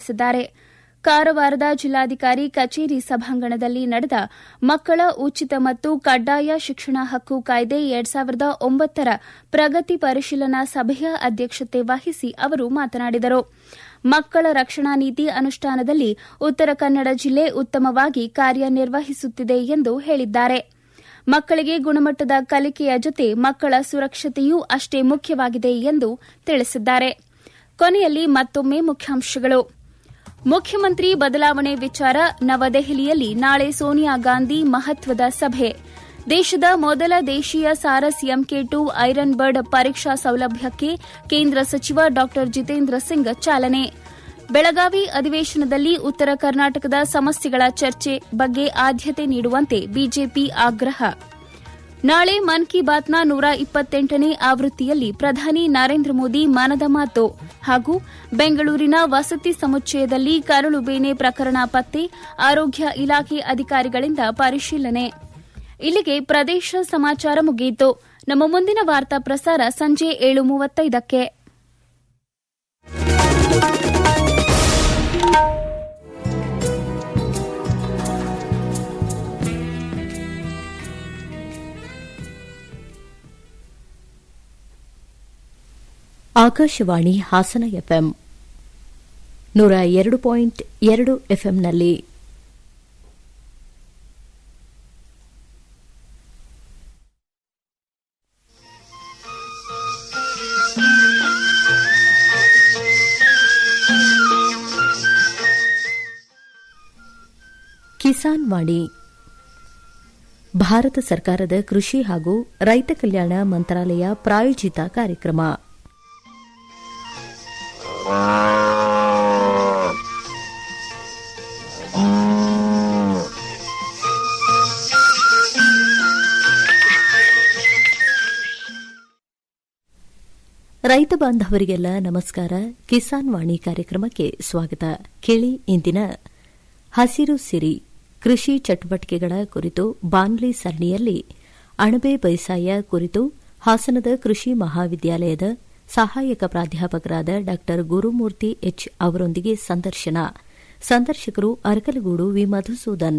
ತಿಳಿಸಿದ್ದಾರೆ ಕಾರವಾರದ ಜಿಲ್ಲಾಧಿಕಾರಿ ಕಚೇರಿ ಸಭಾಂಗಣದಲ್ಲಿ ನಡೆದ ಮಕ್ಕಳ ಉಚಿತ ಮತ್ತು ಕಡ್ಡಾಯ ಶಿಕ್ಷಣ ಹಕ್ಕು ಕಾಯ್ದೆ ಎರಡ್ ಸಾವಿರದ ಒಂಬತ್ತರ ಪ್ರಗತಿ ಪರಿಶೀಲನಾ ಸಭೆಯ ಅಧ್ಯಕ್ಷತೆ ವಹಿಸಿ ಅವರು ಮಾತನಾಡಿದರು ಮಕ್ಕಳ ರಕ್ಷಣಾ ನೀತಿ ಅನುಷ್ಠಾನದಲ್ಲಿ ಉತ್ತರ ಕನ್ನಡ ಜಿಲ್ಲೆ ಉತ್ತಮವಾಗಿ ಕಾರ್ಯನಿರ್ವಹಿಸುತ್ತಿದೆ ಎಂದು ಹೇಳಿದ್ದಾರೆ ಮಕ್ಕಳಿಗೆ ಗುಣಮಟ್ಟದ ಕಲಿಕೆಯ ಜೊತೆ ಮಕ್ಕಳ ಸುರಕ್ಷತೆಯೂ ಅಷ್ಟೇ ಮುಖ್ಯವಾಗಿದೆ ಎಂದು ತಿಳಿಸಿದ್ದಾರೆ ಕೊನೆಯಲ್ಲಿ ಮತ್ತೊಮ್ಮೆ ಮುಖ್ಯಾಂಶಗಳು ಮುಖ್ಯಮಂತ್ರಿ ಬದಲಾವಣೆ ವಿಚಾರ ನವದೆಹಲಿಯಲ್ಲಿ ನಾಳೆ ಸೋನಿಯಾ ಗಾಂಧಿ ಮಹತ್ವದ ಸಭೆ ದೇಶದ ಮೊದಲ ದೇಶೀಯ Saras MK two iron bird ಪರೀಕ್ಷಾ ಸೌಲಭ್ಯಕ್ಕೆ ಕೇಂದ್ರ ಸಚಿವ ಡಾ ಜಿತೇಂದ್ರ ಸಿಂಗ್ ಚಾಲನೆ ಬೆಳಗಾವಿ ಅಧಿವೇಶನದಲ್ಲಿ ಉತ್ತರ ಕರ್ನಾಟಕದ ಸಮಸ್ಯೆಗಳ ಚರ್ಚೆ ಬಗ್ಗೆ ಆದ್ಯತೆ ನೀಡುವಂತೆ ಬಿಜೆಪಿ ಆಗ್ರಹ ನಾಳೆ ಮನ್ ಕಿ ಬಾತ್ನ ನೂರ ಇಪ್ಪತ್ತೆಂಟನೇ ಆವೃತ್ತಿಯಲ್ಲಿ ಪ್ರಧಾನಿ ನರೇಂದ್ರ ಮೋದಿ ಮನದ ಮಾತು ಹಾಗೂ ಬೆಂಗಳೂರಿನ ವಸತಿ ಸಮುಚ್ಚಯದಲ್ಲಿ ಕರಳುಬೇನೆ ಪ್ರಕರಣ ಪತ್ತೆ ಆರೋಗ್ಯ ಇಲಾಖೆ ಅಧಿಕಾರಿಗಳಿಂದ ಪರಿಶೀಲನೆ ಇಲ್ಲಿಗೆ ಪ್ರದೇಶ ಸಮಾಚಾರ ಮುಗಿಯಿತು ನಮ್ಮ ಮುಂದಿನ ವಾರ್ತಾ ಪ್ರಸಾರ ಸಂಜೆ ಏಳು ಮೂವತ್ತೈದಕ್ಕೆ ಆಕಾಶವಾಣಿ ಹಾಸನ ಎಫ್ಎಂ ನೂರ ಎರಡು ಪಾಯಿಂಟ್ ಎರಡು ಎಫ್ಎಂನಲ್ಲಿ ಕಿಸಾನ್ ವಾಣಿ ಭಾರತ ಸರ್ಕಾರದ ಕೃಷಿ ಹಾಗೂ ರೈತ ಕಲ್ಯಾಣ ಮಂತ್ರಾಲಯ ಪ್ರಾಯೋಜಿತ ಕಾರ್ಯಕ್ರಮ ರೈತ ಬಾಂಧವರಿಗೆಲ್ಲ ನಮಸ್ಕಾರ ಕಿಸಾನ್ ವಾಣಿ ಕಾರ್ಯಕ್ರಮಕ್ಕೆ ಸ್ವಾಗತ ಕೇಳಿ ಇಂದಿನ ಹಸಿರು ಸಿರಿ ಕೃಷಿ ಚಟುವಟಿಕೆಗಳ ಕುರಿತು ಬಾನ್ಲಿ ಸರಣಿಯಲ್ಲಿ ಅಣಬೆ ಬೇಸಾಯ ಕುರಿತು ಹಾಸನದ ಕೃಷಿ ಮಹಾವಿದ್ಯಾಲಯದ ಸಹಾಯಕ ಪ್ರಾಧ್ಯಾಪಕರಾದ ಡಾ ಗುರುಮೂರ್ತಿ ಎಚ್ ಅವರೊಂದಿಗೆ ಸಂದರ್ಶನ ಸಂದರ್ಶಕರು ಅರಕಲಗೂಡು ವಿ ಮಧುಸೂದನ್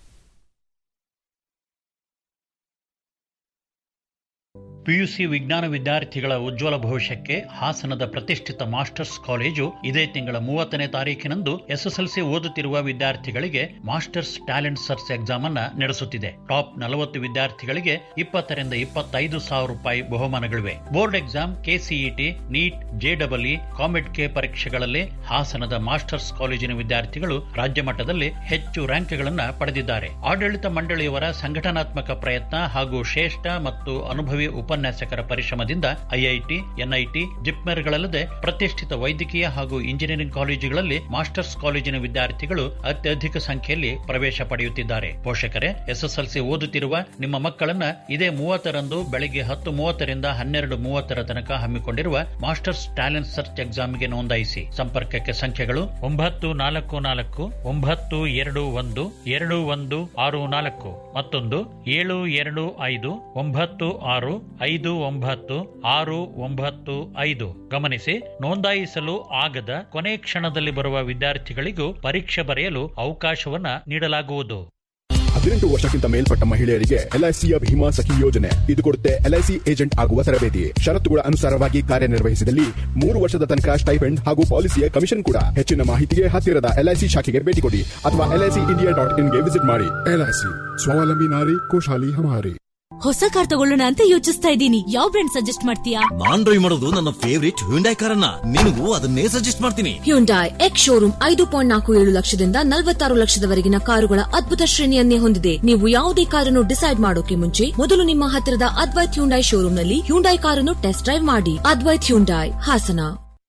ಪಿಯುಸಿ ವಿಜ್ಞಾನ ವಿದ್ಯಾರ್ಥಿಗಳ ಉಜ್ವಲ ಭವಿಷ್ಯಕ್ಕೆ ಹಾಸನದ ಪ್ರತಿಷ್ಠಿತ ಮಾಸ್ಟರ್ಸ್ ಕಾಲೇಜು ಇದೇ ತಿಂಗಳ ಮೂವತ್ತನೇ ತಾರೀಕಿನಂದು ಎಸ್ಎಸ್ಎಲ್ಸಿ ಓದುತ್ತಿರುವ ವಿದ್ಯಾರ್ಥಿಗಳಿಗೆ ಮಾಸ್ಟರ್ಸ್ ಟ್ಯಾಲೆಂಟ್ ಸರ್ಚ್ ಎಕ್ಸಾಮ್ ಅನ್ನ ನಡೆಸುತ್ತಿದೆ ಟಾಪ್ ನಲವತ್ತು ವಿದ್ಯಾರ್ಥಿಗಳಿಗೆ ಇಪ್ಪತ್ತರಿಂದ ಇಪ್ಪತ್ತೈದು ಸಾವಿರ ರೂಪಾಯಿ ಬಹುಮಾನಗಳಿವೆ ಬೋರ್ಡ್ ಎಕ್ಸಾಮ್ ಕೆಸಿಇಟಿ ನೀಟ್ ಜೆಡಬ್ಲ್ಇ ಕಾಮೆಡ್ ಕೆ ಪರೀಕ್ಷೆಗಳಲ್ಲಿ ಹಾಸನದ ಮಾಸ್ಟರ್ಸ್ ಕಾಲೇಜಿನ ವಿದ್ಯಾರ್ಥಿಗಳು ರಾಜ್ಯ ಮಟ್ಟದಲ್ಲಿ ಹೆಚ್ಚು ರ್ಯಾಂಕ್ಗಳನ್ನ ಪಡೆದಿದ್ದಾರೆ ಆಡಳಿತ ಮಂಡಳಿಯವರ ಸಂಘಟನಾತ್ಮಕ ಪ್ರಯತ್ನ ಹಾಗೂ ಶ್ರೇಷ್ಠ ಮತ್ತು ಅನುಭವಿ ಉಪನ್ಯಾಸಕರ ಪರಿಶ್ರಮದಿಂದ ಐಐಟಿ ಎನ್ಐಟಿ ಜಿಪ್ಮೆರ್ಗಳಲ್ಲದೆ ಪ್ರತಿಷ್ಠಿತ ವೈದ್ಯಕೀಯ ಹಾಗೂ ಇಂಜಿನಿಯರಿಂಗ್ ಕಾಲೇಜುಗಳಲ್ಲಿ ಮಾಸ್ಟರ್ಸ್ ಕಾಲೇಜಿನ ವಿದ್ಯಾರ್ಥಿಗಳು ಅತ್ಯಧಿಕ ಸಂಖ್ಯೆಯಲ್ಲಿ ಪ್ರವೇಶ ಪಡೆಯುತ್ತಿದ್ದಾರೆ ಪೋಷಕರೇ ಎಸ್ಎಸ್ಎಲ್ಸಿ ಓದುತ್ತಿರುವ ನಿಮ್ಮ ಮಕ್ಕಳನ್ನ ಇದೇ ಮೂವತ್ತರಂದು ಬೆಳಗ್ಗೆ ಹತ್ತು ಮೂವತ್ತರಿಂದ ಹನ್ನೆರಡು ಮೂವತ್ತರ ತನಕ ಹಮ್ಮಿಕೊಂಡಿರುವ ಮಾಸ್ಟರ್ಸ್ ಟ್ಯಾಲೆಂಟ್ ಸರ್ಚ್ ಎಕ್ಸಾಮ್ಗೆ ನೋಂದಾಯಿಸಿ ಸಂಪರ್ಕಕ್ಕೆ ಸಂಖ್ಯೆಗಳು ಒಂಬತ್ತು ನಾಲ್ಕು ನಾಲ್ಕು ಒಂಬತ್ತು ಎರಡು ಒಂದು ಎರಡು ಒಂದು ಆರು ನಾಲ್ಕು ಮತ್ತೊಂದು ಏಳು ಎರಡು ಐದು ಒಂಬತ್ತು ಆರು ಐದು ಒಂಬತ್ತು ಆರು ಒಂಬತ್ತು ಐದು ಗಮನಿಸಿ ನೋಂದಾಯಿಸಲು ಆಗದ ಕೊನೆ ಕ್ಷಣದಲ್ಲಿ ಬರುವ ವಿದ್ಯಾರ್ಥಿಗಳಿಗೂ ಪರೀಕ್ಷೆ ಬರೆಯಲು ಅವಕಾಶವನ್ನ ನೀಡಲಾಗುವುದು ಹದಿನೆಂಟು ವರ್ಷಕ್ಕಿಂತ ಮೇಲ್ಪಟ್ಟ ಮಹಿಳೆಯರಿಗೆ ಎಲ್ಐಸಿಯ ಭೀಮಾ ಸಖಿ ಯೋಜನೆ ಇದು ಕೊಡುತ್ತೆ ಎಲ್ಐಸಿ ಏಜೆಂಟ್ ಆಗುವ ತರಬೇತಿ ಷರತ್ತುಗಳ ಅನುಸಾರವಾಗಿ ಕಾರ್ಯನಿರ್ವಹಿಸಿದಲ್ಲಿ ಮೂರು ವರ್ಷದ ತನಕ ಸ್ಟೈಪೆಂಡ್ ಹಾಗೂ ಪಾಲಿಸಿಯ ಕಮಿಷನ್ ಕೂಡ ಹೆಚ್ಚಿನ ಮಾಹಿತಿಗೆ ಹತ್ತಿರದ ಎಲ್ಐಸಿ ಶಾಖೆಗೆ ಭೇಟಿ ಕೊಡಿ ಅಥವಾ ಎಲ್ಐಸಿ ಇಂಡಿಯಾ ಡಾಟ್ ಇನ್ಗೆ ವಿಸಿಟ್ ಮಾಡಿ ಎಲ್ಐಸಿ ಸ್ವಾವಲಂಬಿ ನಾರಿ ಖುಷಾಲಿ ಹಮಾರಿ ಹೊಸ ಕಾರ್ ತಗೊಳ್ಳೋಣ ಅಂತ ಯೋಚಿಸ್ತಾ ಇದ್ದೀನಿ ಯಾವ ಬ್ರ್ಯಾಂಡ್ ಸಜೆಸ್ಟ್ ಮಾಡ್ತೀಯಾ ನಾನ್ ಡ್ರೈವ್ ಮಾಡೋದು ನನ್ನ ಫೇವರಿಟ್ ಹ್ಯುಂಡೈ ಕಾರನ್ನ ನಿನಗೂ ಅದನ್ನೇ ಸಜೆಸ್ಟ್ ಮಾಡ್ತೀನಿ ಹ್ಯುಂಡಾಯ್ ಎಕ್ಸ್ ಶೋರೂಮ್ ಐದು ಪಾಯಿಂಟ್ ನಾಲ್ಕು ಏಳು ಲಕ್ಷದಿಂದ ನಲವತ್ತಾರು ಲಕ್ಷದವರೆಗಿನ ಕಾರುಗಳ ಅದ್ಭುತ ಶ್ರೇಣಿಯನ್ನೇ ಹೊಂದಿದೆ ನೀವು ಯಾವುದೇ ಕಾರನ್ನು ಡಿಸೈಡ್ ಮಾಡೋಕೆ ಮುಂಚೆ ಮೊದಲು ನಿಮ್ಮ ಹತ್ತಿರದ ಅದ್ವೈತ್ ಹ್ಯುಂಡಾಯ್ ಶೋರೂಮ್ನಲ್ಲಿ ಹ್ಯುಂಡಾಯ್ ಕಾರನ್ನು ಟೆಸ್ಟ್ ಡ್ರೈವ್ ಮಾಡಿ ಅದ್ವೈತ್ ಹ್ಯುಂಡಾಯ್ ಹಾಸನ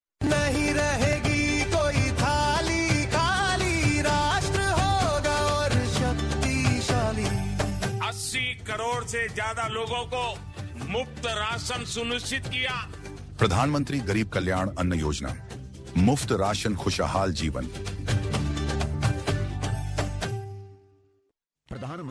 नहीं रहेगी कोई थाली खाली राष्ट्र होगा और शक्तिशाली अस्सी करोड़ से ज्यादा लोगों को मुफ्त राशन सुनिश्चित किया प्रधानमंत्री गरीब कल्याण अन्न योजना मुफ्त राशन खुशहाल जीवन ಪ್ರಧಾನಮಂತ್ರಿ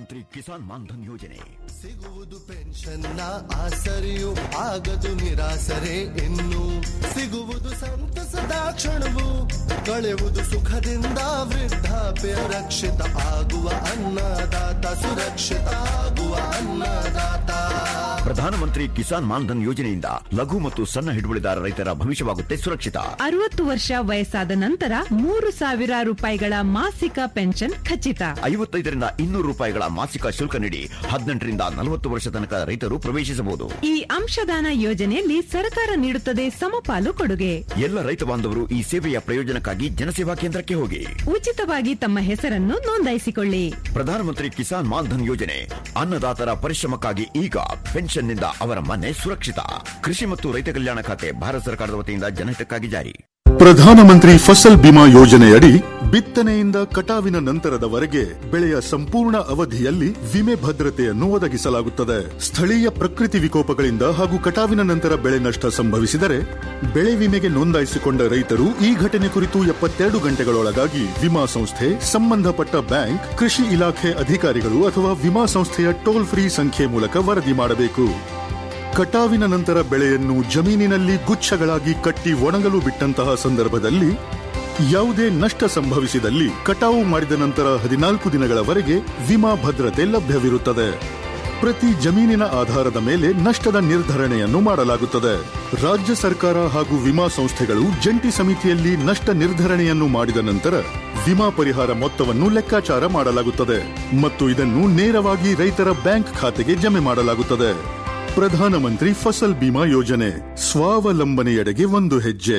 ಪ್ರಧಾನಮಂತ್ರಿ ಕಿಸಾನ್ ಮಾನ್ಧನ್ ಯೋಜನೆ ಸಿಗುವುದು ಪೆನ್ಷನ್ನ ಆಸರೆಯು ಆಗದು ನಿರಾಸರೆ ಇನ್ನು ಸಿಗುವುದು ಸಂತಸದ ಕ್ಷಣವು ಕಳೆಯುವುದು ಸುಖದಿಂದ ವೃದ್ಧಾಪ್ಯ ರಕ್ಷಿತ ಆಗುವ ಅನ್ನದಾತ ಸುರಕ್ಷಿತ ಆಗುವ ಅನ್ನದಾತ ಪ್ರಧಾನಮಂತ್ರಿ ಕಿಸಾನ್ ಮಾನ್ಧನ್ ಯೋಜನೆಯಿಂದ ಲಘು ಮತ್ತು ಸಣ್ಣ ಹಿಡುವಳಿದಾರ ರೈತರ ಭವಿಷ್ಯವಾಗುತ್ತೆ ಸುರಕ್ಷಿತ ಅರವತ್ತು ವರ್ಷ ವಯಸ್ಸಾದ ನಂತರ ಮೂರು ಸಾವಿರ ರೂಪಾಯಿಗಳ ಮಾಸಿಕ ಪೆನ್ಷನ್ ಖಚಿತ ಐವತ್ತೈದರಿಂದ ಇನ್ನೂರು ರೂಪಾಯಿಗಳ ಮಾಸಿಕ ಶುಲ್ಕ ನೀಡಿ ಹದಿನೆಂಟರಿಂದ ನಲವತ್ತು ವರ್ಷ ತನಕ ರೈತರು ಪ್ರವೇಶಿಸಬಹುದು ಈ ಅಂಶದಾನ ಯೋಜನೆಯಲ್ಲಿ ಸರ್ಕಾರ ನೀಡುತ್ತದೆ ಸಮಪಾಲು ಕೊಡುಗೆ ಎಲ್ಲ ರೈತ ಬಾಂಧವರು ಈ ಸೇವೆಯ ಪ್ರಯೋಜನಕ್ಕಾಗಿ ಜನಸೇವಾ ಕೇಂದ್ರಕ್ಕೆ ಹೋಗಿ ಉಚಿತವಾಗಿ ತಮ್ಮ ಹೆಸರನ್ನು ನೋಂದಾಯಿಸಿಕೊಳ್ಳಿ ಪ್ರಧಾನಮಂತ್ರಿ ಕಿಸಾನ್ ಮಾನ್ಧನ್ ಯೋಜನೆ ಅನ್ನದಾತರ ಪರಿಶ್ರಮಕ್ಕಾಗಿ ಈಗ ಪೆನ್ಷನ್ನಿಂದ ಅವರ ಮನೆ ಸುರಕ್ಷಿತ ಕೃಷಿ ಮತ್ತು ರೈತ ಕಲ್ಯಾಣ ಖಾತೆ ಭಾರತ ಸರ್ಕಾರದ ವತಿಯಿಂದ ಜನಹಿತಕ್ಕಾಗಿ ಜಾರಿ ಪ್ರಧಾನಮಂತ್ರಿ ಫಸಲ್ ಬಿಮಾ ಯೋಜನೆಯಡಿ ಬಿತ್ತನೆಯಿಂದ ಕಟಾವಿನ ನಂತರದವರೆಗೆ ಬೆಳೆಯ ಸಂಪೂರ್ಣ ಅವಧಿಯಲ್ಲಿ ವಿಮೆ ಭದ್ರತೆಯನ್ನು ಒದಗಿಸಲಾಗುತ್ತದೆ ಸ್ಥಳೀಯ ಪ್ರಕೃತಿ ವಿಕೋಪಗಳಿಂದ ಹಾಗೂ ಕಟಾವಿನ ನಂತರ ಬೆಳೆ ನಷ್ಟ ಸಂಭವಿಸಿದರೆ ಬೆಳೆ ವಿಮೆಗೆ ನೋಂದಾಯಿಸಿಕೊಂಡ ರೈತರು ಈ ಘಟನೆ ಕುರಿತು ಎಪ್ಪತ್ತೆರಡು ಗಂಟೆಗಳೊಳಗಾಗಿ ವಿಮಾ ಸಂಸ್ಥೆ ಸಂಬಂಧಪಟ್ಟ ಬ್ಯಾಂಕ್ ಕೃಷಿ ಇಲಾಖೆ ಅಧಿಕಾರಿಗಳು ಅಥವಾ ವಿಮಾ ಸಂಸ್ಥೆಯ ಟೋಲ್ ಫ್ರೀ ಸಂಖ್ಯೆ ಮೂಲಕ ವರದಿ ಮಾಡಬೇಕು ಕಟಾವಿನ ನಂತರ ಬೆಳೆಯನ್ನು ಜಮೀನಿನಲ್ಲಿ ಗುಚ್ಛಗಳಾಗಿ ಕಟ್ಟಿ ಒಣಗಲು ಬಿಟ್ಟಂತಹ ಸಂದರ್ಭದಲ್ಲಿ ಯಾವುದೇ ನಷ್ಟ ಸಂಭವಿಸಿದಲ್ಲಿ ಕಟಾವು ಮಾಡಿದ ನಂತರ ಹದಿನಾಲ್ಕು ದಿನಗಳವರೆಗೆ ವಿಮಾ ಭದ್ರತೆ ಲಭ್ಯವಿರುತ್ತದೆ ಪ್ರತಿ ಜಮೀನಿನ ಆಧಾರದ ಮೇಲೆ ನಷ್ಟದ ನಿರ್ಧರಣೆಯನ್ನು ಮಾಡಲಾಗುತ್ತದೆ ರಾಜ್ಯ ಸರ್ಕಾರ ಹಾಗೂ ವಿಮಾ ಸಂಸ್ಥೆಗಳು ಜಂಟಿ ಸಮಿತಿಯಲ್ಲಿ ನಷ್ಟ ನಿರ್ಧರಣೆಯನ್ನು ಮಾಡಿದ ನಂತರ ವಿಮಾ ಪರಿಹಾರ ಮೊತ್ತವನ್ನು ಲೆಕ್ಕಾಚಾರ ಮಾಡಲಾಗುತ್ತದೆ ಮತ್ತು ಇದನ್ನು ನೇರವಾಗಿ ರೈತರ ಬ್ಯಾಂಕ್ ಖಾತೆಗೆ ಜಮೆ ಮಾಡಲಾಗುತ್ತದೆ ಪ್ರಧಾನಮಂತ್ರಿ ಫಸಲ್ ಬಿಮಾ ಯೋಜನೆ ಸ್ವಾವಲಂಬನೆಯೆಡೆಗೆ ಒಂದು ಹೆಜ್ಜೆ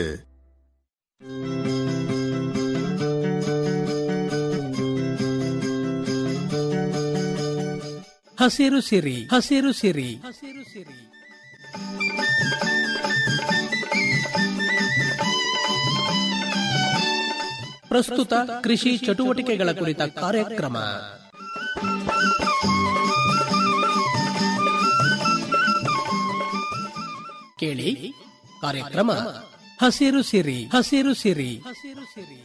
ಹಸಿರು ಸಿರಿ ಹಸಿರು ಸಿರಿ ಹಸಿರು ಸಿರಿ ಪ್ರಸ್ತುತ ಕೃಷಿ ಚಟುವಟಿಕೆಗಳ ಕುರಿತ ಕಾರ್ಯಕ್ರಮ ಕೇಳಿ ಕಾರ್ಯಕ್ರಮ ಹಸಿರು ಸಿರಿ ಹಸಿರು ಸಿರಿ ಹಸಿರು ಸಿರಿ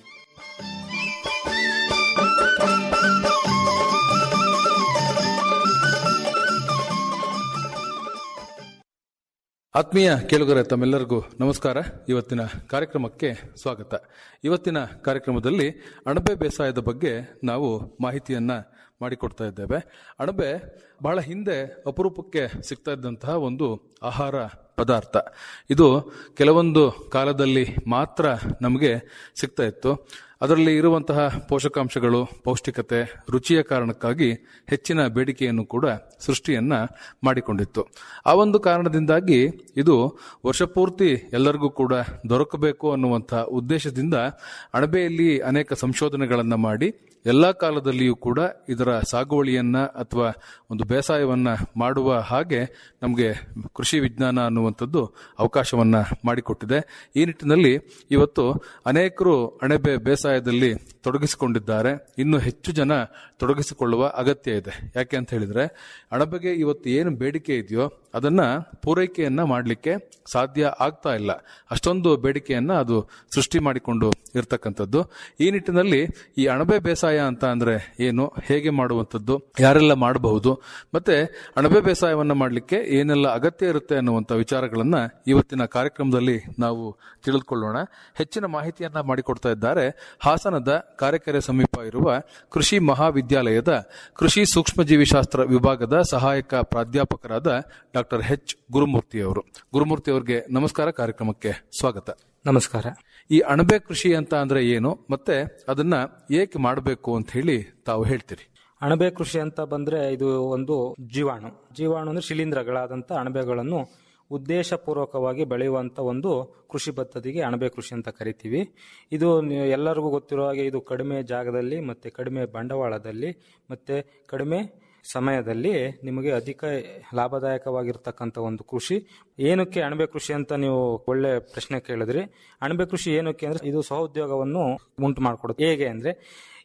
ಆತ್ಮೀಯ ಕೇಳುಗರೆ ತಮ್ಮೆಲ್ಲರಿಗೂ ನಮಸ್ಕಾರ ಇವತ್ತಿನ ಕಾರ್ಯಕ್ರಮಕ್ಕೆ ಸ್ವಾಗತ ಇವತ್ತಿನ ಕಾರ್ಯಕ್ರಮದಲ್ಲಿ ಅಣಬೆ ಬೇಸಾಯದ ಬಗ್ಗೆ ನಾವು ಮಾಹಿತಿಯನ್ನ ಮಾಡಿಕೊಡ್ತಾ ಇದ್ದೇವೆ ಅಣಬೆ ಬಹಳ ಹಿಂದೆ ಅಪರೂಪಕ್ಕೆ ಸಿಗ್ತಾ ಇದ್ದಂತಹ ಒಂದು ಆಹಾರ ಪದಾರ್ಥ ಇದು ಕೆಲವೊಂದು ಕಾಲದಲ್ಲಿ ಮಾತ್ರ ನಮಗೆ ಸಿಗ್ತಾ ಇತ್ತು ಅದರಲ್ಲಿ ಇರುವಂತಹ ಪೋಷಕಾಂಶಗಳು ಪೌಷ್ಟಿಕತೆ ರುಚಿಯ ಕಾರಣಕ್ಕಾಗಿ ಹೆಚ್ಚಿನ ಬೇಡಿಕೆಯನ್ನು ಕೂಡ ಸೃಷ್ಟಿಯನ್ನ ಮಾಡಿಕೊಂಡಿತ್ತು ಆ ಒಂದು ಕಾರಣದಿಂದಾಗಿ ಇದು ವರ್ಷಪೂರ್ತಿ ಎಲ್ಲರಿಗೂ ಕೂಡ ದೊರಕಬೇಕು ಅನ್ನುವಂಥ ಉದ್ದೇಶದಿಂದ ಅಣಬೆಯಲ್ಲಿ ಅನೇಕ ಸಂಶೋಧನೆಗಳನ್ನ ಮಾಡಿ ಎಲ್ಲಾ ಕಾಲದಲ್ಲಿಯೂ ಕೂಡ ಇದರ ಸಾಗುವಳಿಯನ್ನ ಅಥವಾ ಒಂದು ಬೇಸಾಯವನ್ನ ಮಾಡುವ ಹಾಗೆ ನಮಗೆ ಕೃಷಿ ವಿಜ್ಞಾನ ಅನ್ನುವಂಥದ್ದು ಅವಕಾಶವನ್ನ ಮಾಡಿಕೊಟ್ಟಿದೆ ಈ ನಿಟ್ಟಿನಲ್ಲಿ ಇವತ್ತು ಅನೇಕರು ಅಣಬೆ ಬೇಸಾಯದಲ್ಲಿ ತೊಡಗಿಸಿಕೊಂಡಿದ್ದಾರೆ ಇನ್ನು ಹೆಚ್ಚು ಜನ ತೊಡಗಿಸಿಕೊಳ್ಳುವ ಅಗತ್ಯ ಇದೆ ಯಾಕೆ ಅಂತ ಹೇಳಿದ್ರೆ ಅಣಬೆಗೆ ಇವತ್ತು ಏನು ಬೇಡಿಕೆ ಇದೆಯೋ ಅದನ್ನ ಪೂರೈಕೆಯನ್ನ ಮಾಡಲಿಕ್ಕೆ ಸಾಧ್ಯ ಆಗ್ತಾ ಇಲ್ಲ ಅಷ್ಟೊಂದು ಬೇಡಿಕೆಯನ್ನ ಅದು ಸೃಷ್ಟಿ ಮಾಡಿಕೊಂಡು ಇರ್ತಕ್ಕಂಥದ್ದು ಈ ನಿಟ್ಟಿನಲ್ಲಿ ಈ ಅಣಬೆ ಬೇಸಾಯ ಅಂತ ಅಂದ್ರೆ ಏನು ಹೇಗೆ ಮಾಡುವಂಥದ್ದು ಯಾರೆಲ್ಲ ಮಾಡಬಹುದು ಮತ್ತೆ ಅಣಬೆ ಬೇಸಾಯವನ್ನ ಮಾಡಲಿಕ್ಕೆ ಏನೆಲ್ಲ ಅಗತ್ಯ ಇರುತ್ತೆ ಅನ್ನುವಂಥ ವಿಚಾರಗಳನ್ನ ಇವತ್ತಿನ ಕಾರ್ಯಕ್ರಮದಲ್ಲಿ ನಾವು ತಿಳಿದುಕೊಳ್ಳೋಣ ಹೆಚ್ಚಿನ ಮಾಹಿತಿಯನ್ನ ಮಾಡಿಕೊಡ್ತಾ ಇದ್ದಾರೆ ಹಾಸನದ ಕಾರೆಕೆರೆ ಸಮೀಪ ಇರುವ ಕೃಷಿ ಮಹಾವಿದ್ಯಾಲಯದ ಕೃಷಿ ಸೂಕ್ಷ್ಮಜೀವಿಶಾಸ್ತ್ರ ವಿಭಾಗದ ಸಹಾಯಕ ಪ್ರಾಧ್ಯಾಪಕರಾದ ಡಾಕ್ಟರ್ ಎಚ್ ಗುರುಮೂರ್ತಿ ಅವರು ಗುರುಮೂರ್ತಿ ಅವರಿಗೆ ನಮಸ್ಕಾರ ಕಾರ್ಯಕ್ರಮಕ್ಕೆ ಸ್ವಾಗತ ನಮಸ್ಕಾರ ಈ ಅಣಬೆ ಕೃಷಿ ಅಂತ ಅಂದ್ರೆ ಏನು ಮತ್ತೆ ಅದನ್ನ ಏಕೆ ಮಾಡಬೇಕು ಅಂತ ಹೇಳಿ ತಾವು ಹೇಳ್ತೀರಿ ಅಣಬೆ ಕೃಷಿ ಅಂತ ಬಂದ್ರೆ ಇದು ಒಂದು ಜೀವಾಣು ಜೀವಾಣು ಅಂದ್ರೆ ಶಿಲೀಂಧ್ರಗಳಾದಂಥ ಅಣಬೆಗಳನ್ನು ಉದ್ದೇಶಪೂರ್ವಕವಾಗಿ ಬೆಳೆಯುವಂತ ಒಂದು ಕೃಷಿ ಪದ್ಧತಿಗೆ ಅಣಬೆ ಕೃಷಿ ಅಂತ ಕರಿತೀವಿ ಇದು ನೀವು ಎಲ್ಲರಿಗೂ ಗೊತ್ತಿರೋ ಹಾಗೆ ಇದು ಕಡಿಮೆ ಜಾಗದಲ್ಲಿ ಮತ್ತೆ ಕಡಿಮೆ ಬಂಡವಾಳದಲ್ಲಿ ಮತ್ತೆ ಕಡಿಮೆ ಸಮಯದಲ್ಲಿ ನಿಮಗೆ ಅಧಿಕ ಲಾಭದಾಯಕವಾಗಿರ್ತಕ್ಕಂಥ ಒಂದು ಕೃಷಿ ಏನಕ್ಕೆ ಅಣಬೆ ಕೃಷಿ ಅಂತ ನೀವು ಒಳ್ಳೆ ಪ್ರಶ್ನೆ ಕೇಳಿದ್ರಿ ಅಣಬೆ ಕೃಷಿ ಏನಕ್ಕೆ ಅಂದ್ರೆ ಇದು ಸಹೋದ್ಯೋಗವನ್ನು ಉಂಟು ಮಾಡಿಕೊಡುತ್ತೆ ಹೇಗೆ ಅಂದ್ರೆ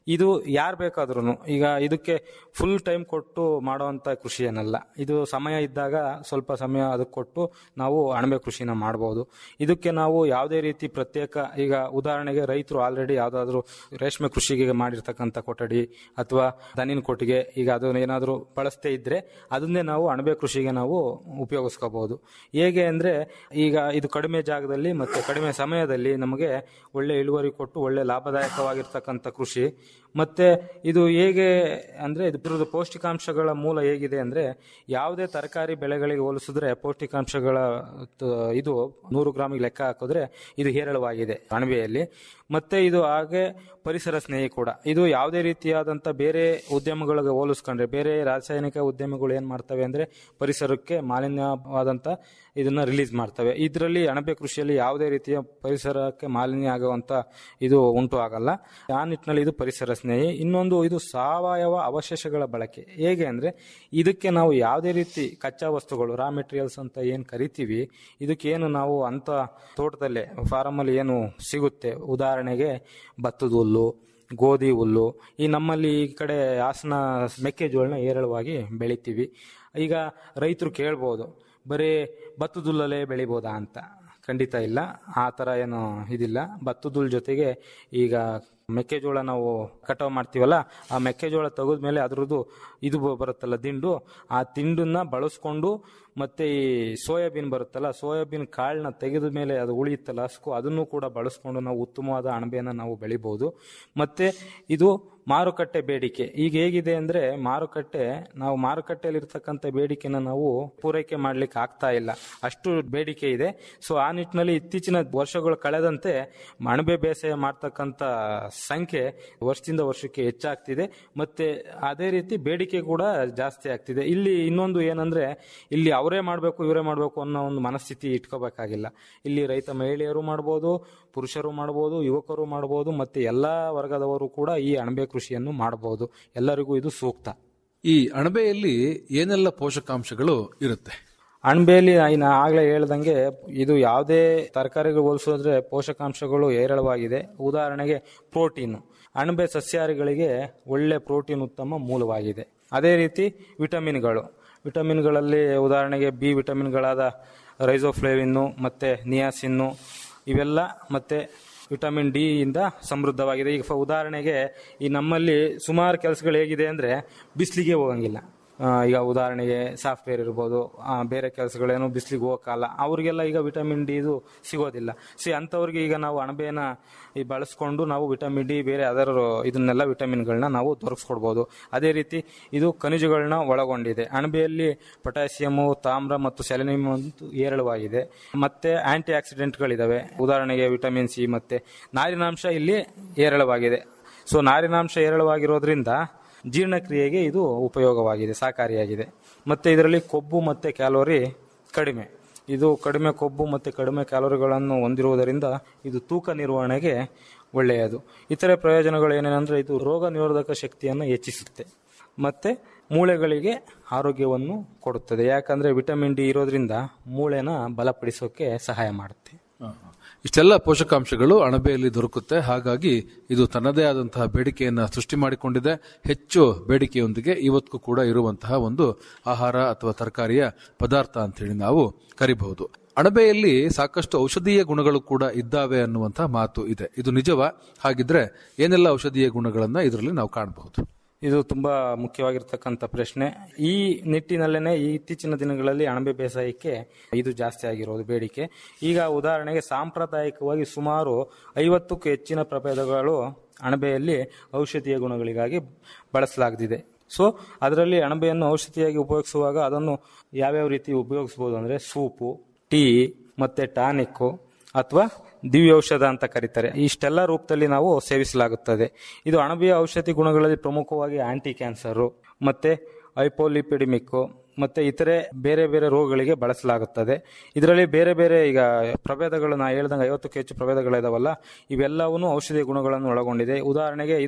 ಇದು ಯಾರು ಬೇಕಾದ್ರೂ ಈಗ ಇದಕ್ಕೆ ಫುಲ್ ಟೈಮ್ ಕೊಟ್ಟು ಮಾಡುವಂತ ಕೃಷಿ ಏನಲ್ಲ ಇದು ಸಮಯ ಇದ್ದಾಗ ಸ್ವಲ್ಪ ಸಮಯ ಅದಕ್ಕೆ ಕೊಟ್ಟು ನಾವು ಅಣಬೆ ಕೃಷಿನ ಮಾಡಬಹುದು ಇದಕ್ಕೆ ನಾವು ಯಾವುದೇ ರೀತಿ ಪ್ರತ್ಯೇಕ ಈಗ ಉದಾಹರಣೆಗೆ ರೈತರು ಆಲ್ರೆಡಿ ಯಾವ್ದಾದ್ರು ರೇಷ್ಮೆ ಕೃಷಿಗೆ ಮಾಡಿರ್ತಕ್ಕಂಥ ಕೊಠಡಿ ಅಥವಾ ದನಿನ ಕೊಟ್ಟಿಗೆ ಈಗ ಅದು ಏನಾದರೂ ಬಳಸದೇ ಇದ್ರೆ ಅದನ್ನೇ ನಾವು ಅಣಬೆ ಕೃಷಿಗೆ ನಾವು ಉಪಯೋಗಿಸ್ಕೋಬಹುದು ಹೇಗೆ ಅಂದ್ರೆ ಈಗ ಇದು ಕಡಿಮೆ ಜಾಗದಲ್ಲಿ ಮತ್ತೆ ಕಡಿಮೆ ಸಮಯದಲ್ಲಿ ನಮಗೆ ಒಳ್ಳೆ ಇಳುವರಿ ಕೊಟ್ಟು ಒಳ್ಳೆ ಲಾಭದಾಯಕವಾಗಿರ್ತಕ್ಕಂಥ ಕೃಷಿ ಮತ್ತೆ ಇದು ಹೇಗೆ ಅಂದ್ರೆ ಇದ್ರದ್ದು ಪೌಷ್ಟಿಕಾಂಶಗಳ ಮೂಲ ಹೇಗಿದೆ ಅಂದ್ರೆ ಯಾವುದೇ ತರಕಾರಿ ಬೆಳೆಗಳಿಗೆ ಹೋಲಿಸಿದ್ರೆ ಪೌಷ್ಟಿಕಾಂಶಗಳ ತ- ಇದು ನೂರು ಗ್ರಾಮಿಗೆ ಲೆಕ್ಕ ಹಾಕಿದ್ರೆ ಇದು ಹೇರಳವಾಗಿದೆ ಅಣಬೆಯಲ್ಲಿ ಮತ್ತೆ ಇದು ಹಾಗೆ ಪರಿಸರ ಸ್ನೇಹಿ ಕೂಡ ಇದು ಯಾವುದೇ ರೀತಿಯಾದಂಥ ಬೇರೆ ಉದ್ಯಮಗಳಿಗೆ ಹೋಲಿಸ್ಕೊಂಡ್ರೆ ಬೇರೆ ರಾಸಾಯನಿಕ ಉದ್ಯಮಗಳು ಏನ್ ಮಾಡ್ತವೆ ಅಂದ್ರೆ ಪರಿಸರಕ್ಕೆ ಮಾಲಿನ್ಯವಾದಂಥ ಇದನ್ನ ರಿಲೀಸ್ ಮಾಡ್ತವೆ ಇದರಲ್ಲಿ ಅಣಬೆ ಕೃಷಿಯಲ್ಲಿ ಯಾವುದೇ ರೀತಿಯ ಪರಿಸರಕ್ಕೆ ಮಾಲಿನ್ಯ ಆಗುವಂತ ಇದು ಉಂಟು ಆಗಲ್ಲ ಆ ನಿಟ್ಟಿನಲ್ಲಿ ಇದು ಪರಿಸರ ಸ್ನೇಹಿ ಇನ್ನೊಂದು ಇದು ಸಾವಯವ ಅವಶೇಷಗಳ ಬಳಕೆ ಹೇಗೆ ಅಂದ್ರೆ ಇದಕ್ಕೆ ನಾವು ಯಾವುದೇ ರೀತಿ ಕಚ್ಚಾ ವಸ್ತುಗಳು ರಾ ಮೆಟೀರಿಯಲ್ಸ್ ಅಂತ ಏನ್ ಕರಿತೀವಿ ಇದಕ್ಕೇನು ನಾವು ಅಂತ ತೋಟದಲ್ಲೇ ಫಾರಮ್ ಅಲ್ಲಿ ಏನು ಸಿಗುತ್ತೆ ಉದಾಹರಣೆಗೆ ಭತ್ತದ ಹುಲ್ಲು ಗೋಧಿ ಹುಲ್ಲು ಈ ನಮ್ಮಲ್ಲಿ ಈ ಕಡೆ ಹಾಸನ ಮೆಕ್ಕೆಜೋಳನ ಹೇರಳವಾಗಿ ಬೆಳಿತೀವಿ ಈಗ ರೈತರು ಕೇಳ್ಬೋದು ಬರೀ ಭತ್ತದ ಹುಲ್ಲಲ್ಲೇ ಬೆಳಿಬೋದಾ ಅಂತ ಖಂಡಿತ ಇಲ್ಲ ಆ ಥರ ಏನು ಇದಿಲ್ಲ ಭತ್ತದ ಹುಲ್ ಜೊತೆಗೆ ಈಗ ಮೆಕ್ಕೆಜೋಳ ನಾವು ಕಟಾವು ಮಾಡ್ತೀವಲ್ಲ ಆ ಮೆಕ್ಕೆಜೋಳ ತೆಗೆದ್ಮೇಲೆ ಅದ್ರದ್ದು ಇದು ಬ- ಬರುತ್ತಲ್ಲ ದಿಂಡು ಆ ತಿಂಡನ್ನ ಬಳಸ್ಕೊಂಡು ಮತ್ತೆ ಈ ಸೋಯಾಬೀನ್ ಬರುತ್ತಲ್ಲ ಸೋಯಾಬೀನ್ ಕಾಳನ್ನ ತೆಗೆದ ಮೇಲೆ ಅದು ಉಳಿಯುತ್ತಲ್ಲ ಹಸ್ಕು ಅದನ್ನು ಕೂಡ ಬಳಸ್ಕೊಂಡು ನಾವು ಉತ್ತಮವಾದ ಅಣಬೆಯನ್ನು ನಾವು ಬೆಳಿಬಹುದು ಮತ್ತೆ ಇದು ಮಾರುಕಟ್ಟೆ ಬೇಡಿಕೆ ಈಗ ಹೇಗಿದೆ ಅಂದ್ರೆ ಮಾರುಕಟ್ಟೆ ನಾವು ಮಾರುಕಟ್ಟೆಯಲ್ಲಿ ಇರ್ತಕ್ಕಂಥ ಬೇಡಿಕೆನ ನಾವು ಪೂರೈಕೆ ಮಾಡ್ಲಿಕ್ಕೆ ಆಗ್ತಾ ಇಲ್ಲ ಅಷ್ಟು ಬೇಡಿಕೆ ಇದೆ ಸೊ ಆ ನಿಟ್ಟಿನಲ್ಲಿ ಇತ್ತೀಚಿನ ವರ್ಷಗಳು ಕಳೆದಂತೆ ಅಣಬೆ ಬೇಸಾಯ ಮಾಡ್ತಕ್ಕಂಥ ಸಂಖ್ಯೆ ವರ್ಷದಿಂದ ವರ್ಷಕ್ಕೆ ಹೆಚ್ಚಾಗ್ತಿದೆ ಮತ್ತೆ ಅದೇ ರೀತಿ ಬೇಡಿಕೆ ಕೂಡ ಜಾಸ್ತಿ ಆಗ್ತಿದೆ ಇಲ್ಲಿ ಇನ್ನೊಂದು ಏನಂದ್ರೆ ಇಲ್ಲಿ ಅವರೇ ಮಾಡಬೇಕು ಇವರೇ ಮಾಡಬೇಕು ಅನ್ನೋ ಒಂದು ಮನಸ್ಥಿತಿ ಇಟ್ಕೋಬೇಕಾಗಿಲ್ಲ ಇಲ್ಲಿ ರೈತ ಮಹಿಳೆಯರು ಮಾಡ್ಬೋದು ಪುರುಷರು ಮಾಡ್ಬೋದು ಯುವಕರು ಮಾಡ್ಬೋದು ಮತ್ತೆ ಎಲ್ಲಾ ವರ್ಗದವರು ಕೂಡ ಈ ಅಣಬೆ ಕೃಷಿಯನ್ನು ಮಾಡಬಹುದು ಎಲ್ಲರಿಗೂ ಇದು ಸೂಕ್ತ ಈ ಅಣಬೆಯಲ್ಲಿ ಏನೆಲ್ಲ ಪೋಷಕಾಂಶಗಳು ಇರುತ್ತೆ ಅಣಬೆಯಲ್ಲಿ ನಾ ಆಗ್ಲೇ ಹೇಳ್ದಂಗೆ ಇದು ಯಾವುದೇ ತರಕಾರಿಗೆ ಹೋಲಿಸಿದ್ರೆ ಪೋಷಕಾಂಶಗಳು ಹೇರಳವಾಗಿದೆ ಉದಾಹರಣೆಗೆ ಪ್ರೋಟೀನ್ ಅಣಬೆ ಸಸ್ಯಾಹಾರಿಗಳಿಗೆ ಒಳ್ಳೆ ಪ್ರೋಟೀನ್ ಉತ್ತಮ ಮೂಲವಾಗಿದೆ ಅದೇ ರೀತಿ ವಿಟಮಿನ್ಗಳು ವಿಟಮಿನ್ಗಳಲ್ಲಿ ಉದಾಹರಣೆಗೆ ಬಿ ವಿಟಮಿನ್ಗಳಾದ ರೈಸೋಫ್ಲೇವಿನ್ನು ಮತ್ತೆ ನಿಯಾಸಿನ್ನು ಇವೆಲ್ಲ ಮತ್ತೆ ವಿಟಮಿನ್ ಡಿ ಇಂದ ಸಮೃದ್ಧವಾಗಿದೆ ಈಗ ಫ- ಉದಾಹರಣೆಗೆ ಈ ನಮ್ಮಲ್ಲಿ ಸುಮಾರು ಕೆಲಸಗಳು ಹೇಗಿದೆ ಅಂದ್ರೆ ಬಿಸಿಲಿಗೆ ಹೋಗಂಗಿಲ್ಲ ಆ, ಈಗ ಉದಾಹರಣೆಗೆ ಸಾಫ್ಟ್ವೇರ್ ಇರ್ಬೋದು ಆ, ಬೇರೆ ಕೆಲಸಗಳೇನು ಬಿಸಿಲಿಗೆ ಹೋಗಕ್ಕಲ್ಲ ಅವ್ರಿಗೆಲ್ಲ ಈಗ ವಿಟಮಿನ್ ಡಿ ಇದು ಸಿಗೋದಿಲ್ಲ ಸಿ ಅಂಥವ್ರಿಗೆ ಈಗ ನಾವು ಅಣಬೆನ ಈ ಬಳಸ್ಕೊಂಡು ನಾವು ವಿಟಮಿನ್ ಡಿ ಬೇರೆ ಅದರ ಇದನ್ನೆಲ್ಲ ವಿಟಮಿನ್ಗಳನ್ನ ನಾವು ದೊರಕಿಸ್ಕೊಡ್ಬೋದು ಅದೇ ರೀತಿ ಇದು ಖನಿಜಗಳನ್ನ ಒಳಗೊಂಡಿದೆ ಅಣಬೆಯಲ್ಲಿ ಪೊಟ್ಯಾಸಿಯಮು ತಾಮ್ರ ಮತ್ತು ಸೆಲೆನಿಯಂ ಅಂತೂ ಹೇರಳವಾಗಿದೆ ಮತ್ತೆ ಆಂಟಿ ಆಕ್ಸಿಡೆಂಟ್ಗಳಿದಾವೆ ಉದಾಹರಣೆಗೆ ವಿಟಮಿನ್ ಸಿ ಮತ್ತೆ ನಾರಿನಾಂಶ ಇಲ್ಲಿ ಹೇರಳವಾಗಿದೆ ಸೊ ನಾರಿನಾಂಶ ಹೇರಳವಾಗಿರೋದ್ರಿಂದ ಜೀರ್ಣಕ್ರಿಯೆಗೆ ಇದು ಉಪಯೋಗವಾಗಿದೆ ಸಹಕಾರಿಯಾಗಿದೆ ಮತ್ತೆ ಇದರಲ್ಲಿ ಕೊಬ್ಬು ಮತ್ತೆ ಕ್ಯಾಲೋರಿ ಕಡಿಮೆ ಇದು ಕಡಿಮೆ ಕೊಬ್ಬು ಮತ್ತು ಕಡಿಮೆ ಕ್ಯಾಲೋರಿಗಳನ್ನು ಹೊಂದಿರುವುದರಿಂದ ಇದು ತೂಕ ನಿರ್ವಹಣೆಗೆ ಒಳ್ಳೆಯದು ಇತರೆ ಪ್ರಯೋಜನಗಳು ಏನೇನೆಂದರೆ ಇದು ರೋಗ ನಿರೋಧಕ ಶಕ್ತಿಯನ್ನು ಹೆಚ್ಚಿಸುತ್ತೆ ಮತ್ತೆ ಮೂಳೆಗಳಿಗೆ ಆರೋಗ್ಯವನ್ನು ಕೊಡುತ್ತದೆ ಯಾಕಂದ್ರೆ ವಿಟಮಿನ್ ಡಿ ಇರೋದ್ರಿಂದ ಮೂಳೆನ ಬಲಪಡಿಸೋಕೆ ಸಹಾಯ ಮಾಡುತ್ತೆ ಇಷ್ಟೆಲ್ಲ ಪೋಷಕಾಂಶಗಳು ಅಣಬೆಯಲ್ಲಿ ದೊರಕುತ್ತೆ ಹಾಗಾಗಿ ಇದು ತನ್ನದೇ ಆದಂತಹ ಬೇಡಿಕೆಯನ್ನ ಸೃಷ್ಟಿ ಮಾಡಿಕೊಂಡಿದೆ ಹೆಚ್ಚು ಬೇಡಿಕೆಯೊಂದಿಗೆ ಇವತ್ತು ಕೂಡ ಇರುವಂತಹ ಒಂದು ಆಹಾರ ಅಥವಾ ತರಕಾರಿಯ ಪದಾರ್ಥ ಅಂತ ಹೇಳಿ ನಾವು ಕರಿಬಹುದು ಅಣಬೆಯಲ್ಲಿ ಸಾಕಷ್ಟು ಔಷಧೀಯ ಗುಣಗಳು ಕೂಡ ಇದ್ದಾವೆ ಅನ್ನುವಂತಹ ಮಾತು ಇದೆ ಇದು ನಿಜವಾ ಹಾಗಿದ್ರೆ ಏನೆಲ್ಲ ಔಷಧೀಯ ಗುಣಗಳನ್ನ ಇದರಲ್ಲಿ ನಾವು ಕಾಣಬಹುದು ಇದು ತುಂಬಾ ಮುಖ್ಯವಾಗಿರ್ತಕ್ಕಂಥ ಪ್ರಶ್ನೆ ಈ ನಿಟ್ಟಿನಲ್ಲೇನೆ ಈ ಇತ್ತೀಚಿನ ದಿನಗಳಲ್ಲಿ ಅಣಬೆ ಬೇಸಾಯಕ್ಕೆ ಇದು ಜಾಸ್ತಿ ಆಗಿರೋದು ಬೇಡಿಕೆ ಈಗ ಉದಾಹರಣೆಗೆ ಸಾಂಪ್ರದಾಯಿಕವಾಗಿ ಸುಮಾರು ಐವತ್ತಕ್ಕೂ ಹೆಚ್ಚಿನ ಪ್ರಭೇದಗಳು ಅಣಬೆಯಲ್ಲಿ ಔಷಧೀಯ ಗುಣಗಳಿಗಾಗಿ ಬಳಸಲಾಗ್ತಿದೆ ಸೊ ಅದರಲ್ಲಿ ಅಣಬೆಯನ್ನು ಔಷಧಿಯಾಗಿ ಉಪಯೋಗಿಸುವಾಗ ಅದನ್ನು ಯಾವ್ಯಾವ ರೀತಿ ಉಪಯೋಗಿಸಬಹುದು ಅಂದ್ರೆ ಸೂಪು ಟೀ ಮತ್ತೆ ಟಾನಿಕ್ಕು ಅಥವಾ ದಿವ್ಯೌಷಧ ಅಂತ ಕರೀತಾರೆ ಇಷ್ಟೆಲ್ಲ ರೂಪದಲ್ಲಿ ನಾವು ಸೇವಿಸಲಾಗುತ್ತದೆ ಇದು ಅಣಬೆಯ ಔಷಧಿ ಗುಣಗಳಲ್ಲಿ ಪ್ರಮುಖವಾಗಿ ಆಂಟಿ ಕ್ಯಾನ್ಸರು ಮತ್ತೆ ಐಪೋಲಿಪಿಡಿಮಿಕ್ ಮತ್ತೆ ಇತರೆ ಬೇರೆ ಬೇರೆ ರೋಗಗಳಿಗೆ ಬಳಸಲಾಗುತ್ತದೆ ಇದರಲ್ಲಿ ಬೇರೆ ಬೇರೆ ಈಗ ಪ್ರಭೇದಗಳು ನಾ ಹೇಳ್ದಂಗೆ ಐವತ್ತಕ್ಕೂ ಹೆಚ್ಚು ಪ್ರಭೇದಗಳಿದಾವಲ್ಲ ಇವೆಲ್ಲವೂ ಔಷಧೀಯ ಗುಣಗಳನ್ನು ಒಳಗೊಂಡಿದೆ ಉದಾಹರಣೆಗೆ ಇದು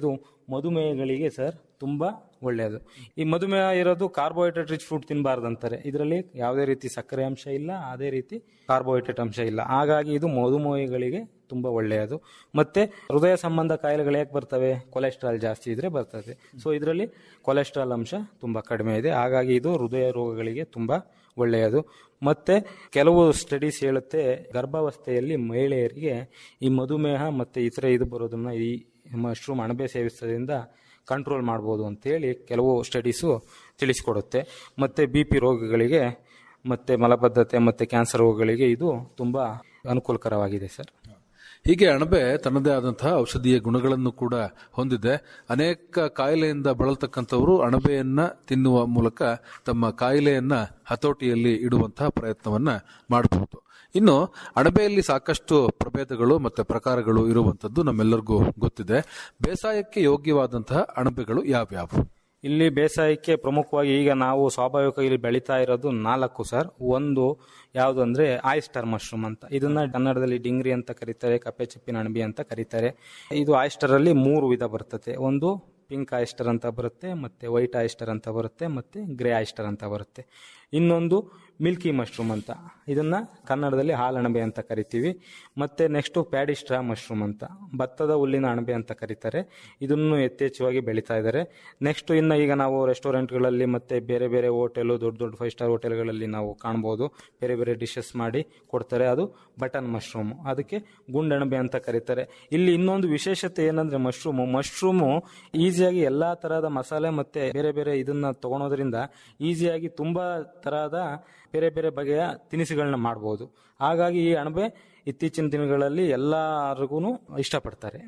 ಮಧುಮೇಹಗಳಿಗೆ ಸರ್ ತುಂಬ ಒಳ್ಳೆಯದು ಈ ಮಧುಮೇಹ ಇರೋದು ಕಾರ್ಬೋಹೈಡ್ರೇಟ್ ರಿಚ್ ಫುಡ್ ತಿನ್ನಬಾರ್ದು ಅಂತಾರೆ ಇದರಲ್ಲಿ ಯಾವುದೇ ರೀತಿ ಸಕ್ಕರೆ ಅಂಶ ಇಲ್ಲ ಅದೇ ರೀತಿ ಕಾರ್ಬೋಹೈಡ್ರೇಟ್ ಅಂಶ ಇಲ್ಲ ಹಾಗಾಗಿ ಇದು ಮಧುಮೇಹಗಳಿಗೆ ತುಂಬ ಒಳ್ಳೆಯದು ಮತ್ತೆ ಹೃದಯ ಸಂಬಂಧ ಕಾಯಿಲೆಗಳು ಯಾಕೆ ಬರ್ತವೆ ಕೊಲೆಸ್ಟ್ರಾಲ್ ಜಾಸ್ತಿ ಇದ್ರೆ ಬರ್ತದೆ ಸೊ ಇದರಲ್ಲಿ ಕೊಲೆಸ್ಟ್ರಾಲ್ ಅಂಶ ತುಂಬ ಕಡಿಮೆ ಇದೆ ಹಾಗಾಗಿ ಇದು ಹೃದಯ ರೋಗಗಳಿಗೆ ತುಂಬ ಒಳ್ಳೆಯದು ಮತ್ತೆ ಕೆಲವು ಸ್ಟಡೀಸ್ ಹೇಳುತ್ತೆ ಗರ್ಭಾವಸ್ಥೆಯಲ್ಲಿ ಮಹಿಳೆಯರಿಗೆ ಈ ಮಧುಮೇಹ ಮತ್ತೆ ಇತರೆ ಇದು ಬರೋದನ್ನ ಈ ಮಶ್ರೂಮ್ ಅಣಬೆ ಸೇವಿಸೋದ್ರಿಂದ ಕಂಟ್ರೋಲ್ ಮಾಡ್ಬೋದು ಅಂತೇಳಿ ಕೆಲವು ಸ್ಟಡೀಸು ತಿಳಿಸಿಕೊಡುತ್ತೆ ಮತ್ತು ಬಿ ಪಿ ರೋಗಗಳಿಗೆ ಮತ್ತು ಮಲಬದ್ಧತೆ ಮತ್ತು ಕ್ಯಾನ್ಸರ್ ರೋಗಗಳಿಗೆ ಇದು ತುಂಬ ಅನುಕೂಲಕರವಾಗಿದೆ ಸರ್ ಹೀಗೆ ಅಣಬೆ ತನ್ನದೇ ಆದಂತಹ ಔಷಧೀಯ ಗುಣಗಳನ್ನು ಕೂಡ ಹೊಂದಿದೆ ಅನೇಕ ಕಾಯಿಲೆಯಿಂದ ಬಳಲ್ತಕ್ಕಂಥವರು ಅಣಬೆಯನ್ನ ತಿನ್ನುವ ಮೂಲಕ ತಮ್ಮ ಕಾಯಿಲೆಯನ್ನ ಹತೋಟಿಯಲ್ಲಿ ಇಡುವಂತಹ ಪ್ರಯತ್ನವನ್ನ ಮಾಡಬಹುದು ಇನ್ನು ಅಣಬೆಯಲ್ಲಿ ಸಾಕಷ್ಟು ಪ್ರಭೇದಗಳು ಮತ್ತೆ ಪ್ರಕಾರಗಳು ಇರುವಂತದ್ದು ನಮ್ಮೆಲ್ಲರಿಗೂ ಗೊತ್ತಿದೆ ಬೇಸಾಯಕ್ಕೆ ಯೋಗ್ಯವಾದಂತಹ ಅಣಬೆಗಳು ಯಾವ್ಯಾವು ಇಲ್ಲಿ ಬೇಸಾಯಕ್ಕೆ ಪ್ರಮುಖವಾಗಿ ಈಗ ನಾವು ಸ್ವಾಭಾವಿಕ ಇಲ್ಲಿ ಬೆಳೀತಾ ಇರೋದು ನಾಲ್ಕು ಸರ್ ಒಂದು ಯಾವುದು ಅಂದ್ರೆ ಆಯಿಸ್ಟರ್ ಮಶ್ರೂಮ್ ಅಂತ ಇದನ್ನ ಕನ್ನಡದಲ್ಲಿ ಡಿಂಗ್ರಿ ಅಂತ ಕರೀತಾರೆ ಕಪ್ಪೆ ಚಿಪ್ಪಿನ ಅಣಬಿ ಅಂತ ಕರೀತಾರೆ ಇದು ಆಯಿಸ್ಟರ್ ಅಲ್ಲಿ ಮೂರು ವಿಧ ಬರ್ತದೆ ಒಂದು ಪಿಂಕ್ ಆಯಿಸ್ಟರ್ ಅಂತ ಬರುತ್ತೆ ಮತ್ತೆ ವೈಟ್ ಆಯಿಸ್ಟರ್ ಅಂತ ಬರುತ್ತೆ ಮತ್ತೆ ಗ್ರೇ ಆಯಿಸ್ಟರ್ ಅಂತ ಬರುತ್ತೆ ಇನ್ನೊಂದು ಮಿಲ್ಕಿ ಮಶ್ರೂಮ್ ಅಂತ ಇದನ್ನ ಕನ್ನಡದಲ್ಲಿ ಹಾಲಣಬೆ ಅಂತ ಕರಿತೀವಿ ಮತ್ತೆ ನೆಕ್ಸ್ಟ್ ಪ್ಯಾಡಿಸ್ಟ್ರಾ ಮಶ್ರೂಮ್ ಅಂತ ಭತ್ತದ ಹುಲ್ಲಿನ ಅಣಬೆ ಅಂತ ಕರೀತಾರೆ ಇದನ್ನು ಯಥೇಚ್ಛವಾಗಿ ಬೆಳೀತಾ ಇದ್ದಾರೆ ನೆಕ್ಸ್ಟ್ ಇನ್ನು ಈಗ ನಾವು ರೆಸ್ಟೋರೆಂಟ್ಗಳಲ್ಲಿ ಮತ್ತೆ ಬೇರೆ ಬೇರೆ ಹೋಟೆಲು ದೊಡ್ಡ ದೊಡ್ಡ ಫೈವ್ ಸ್ಟಾರ್ ಹೋಟೆಲ್ಗಳಲ್ಲಿ ನಾವು ಕಾಣ್ಬೋದು ಬೇರೆ ಬೇರೆ ಡಿಶಸ್ ಮಾಡಿ ಕೊಡ್ತಾರೆ ಅದು ಬಟನ್ ಮಶ್ರೂಮ್ ಅದಕ್ಕೆ ಗುಂಡಣಬೆ ಅಂತ ಕರೀತಾರೆ ಇಲ್ಲಿ ಇನ್ನೊಂದು ವಿಶೇಷತೆ ಏನಂದ್ರೆ ಮಶ್ರೂಮು ಮಶ್ರೂಮು ಈಸಿಯಾಗಿ ಎಲ್ಲಾ ತರಹದ ಮಸಾಲೆ ಮತ್ತೆ ಬೇರೆ ಬೇರೆ ಇದನ್ನ ತಗೊಳೋದ್ರಿಂದ ಈಸಿಯಾಗಿ ತುಂಬಾ ತರಹದ ಬೇರೆ ಬೇರೆ ಬಗೆಯ ತಿನಿಸುಗಳನ್ನ ಮಾಡಬಹುದು ಹಾಗಾಗಿ ಈ ಅಣಬೆ ಇತ್ತೀಚಿನ ದಿನಗಳಲ್ಲಿ ಎಲ್ಲರಿಗೂ ಇಷ್ಟಪಡ್ತಾರೆ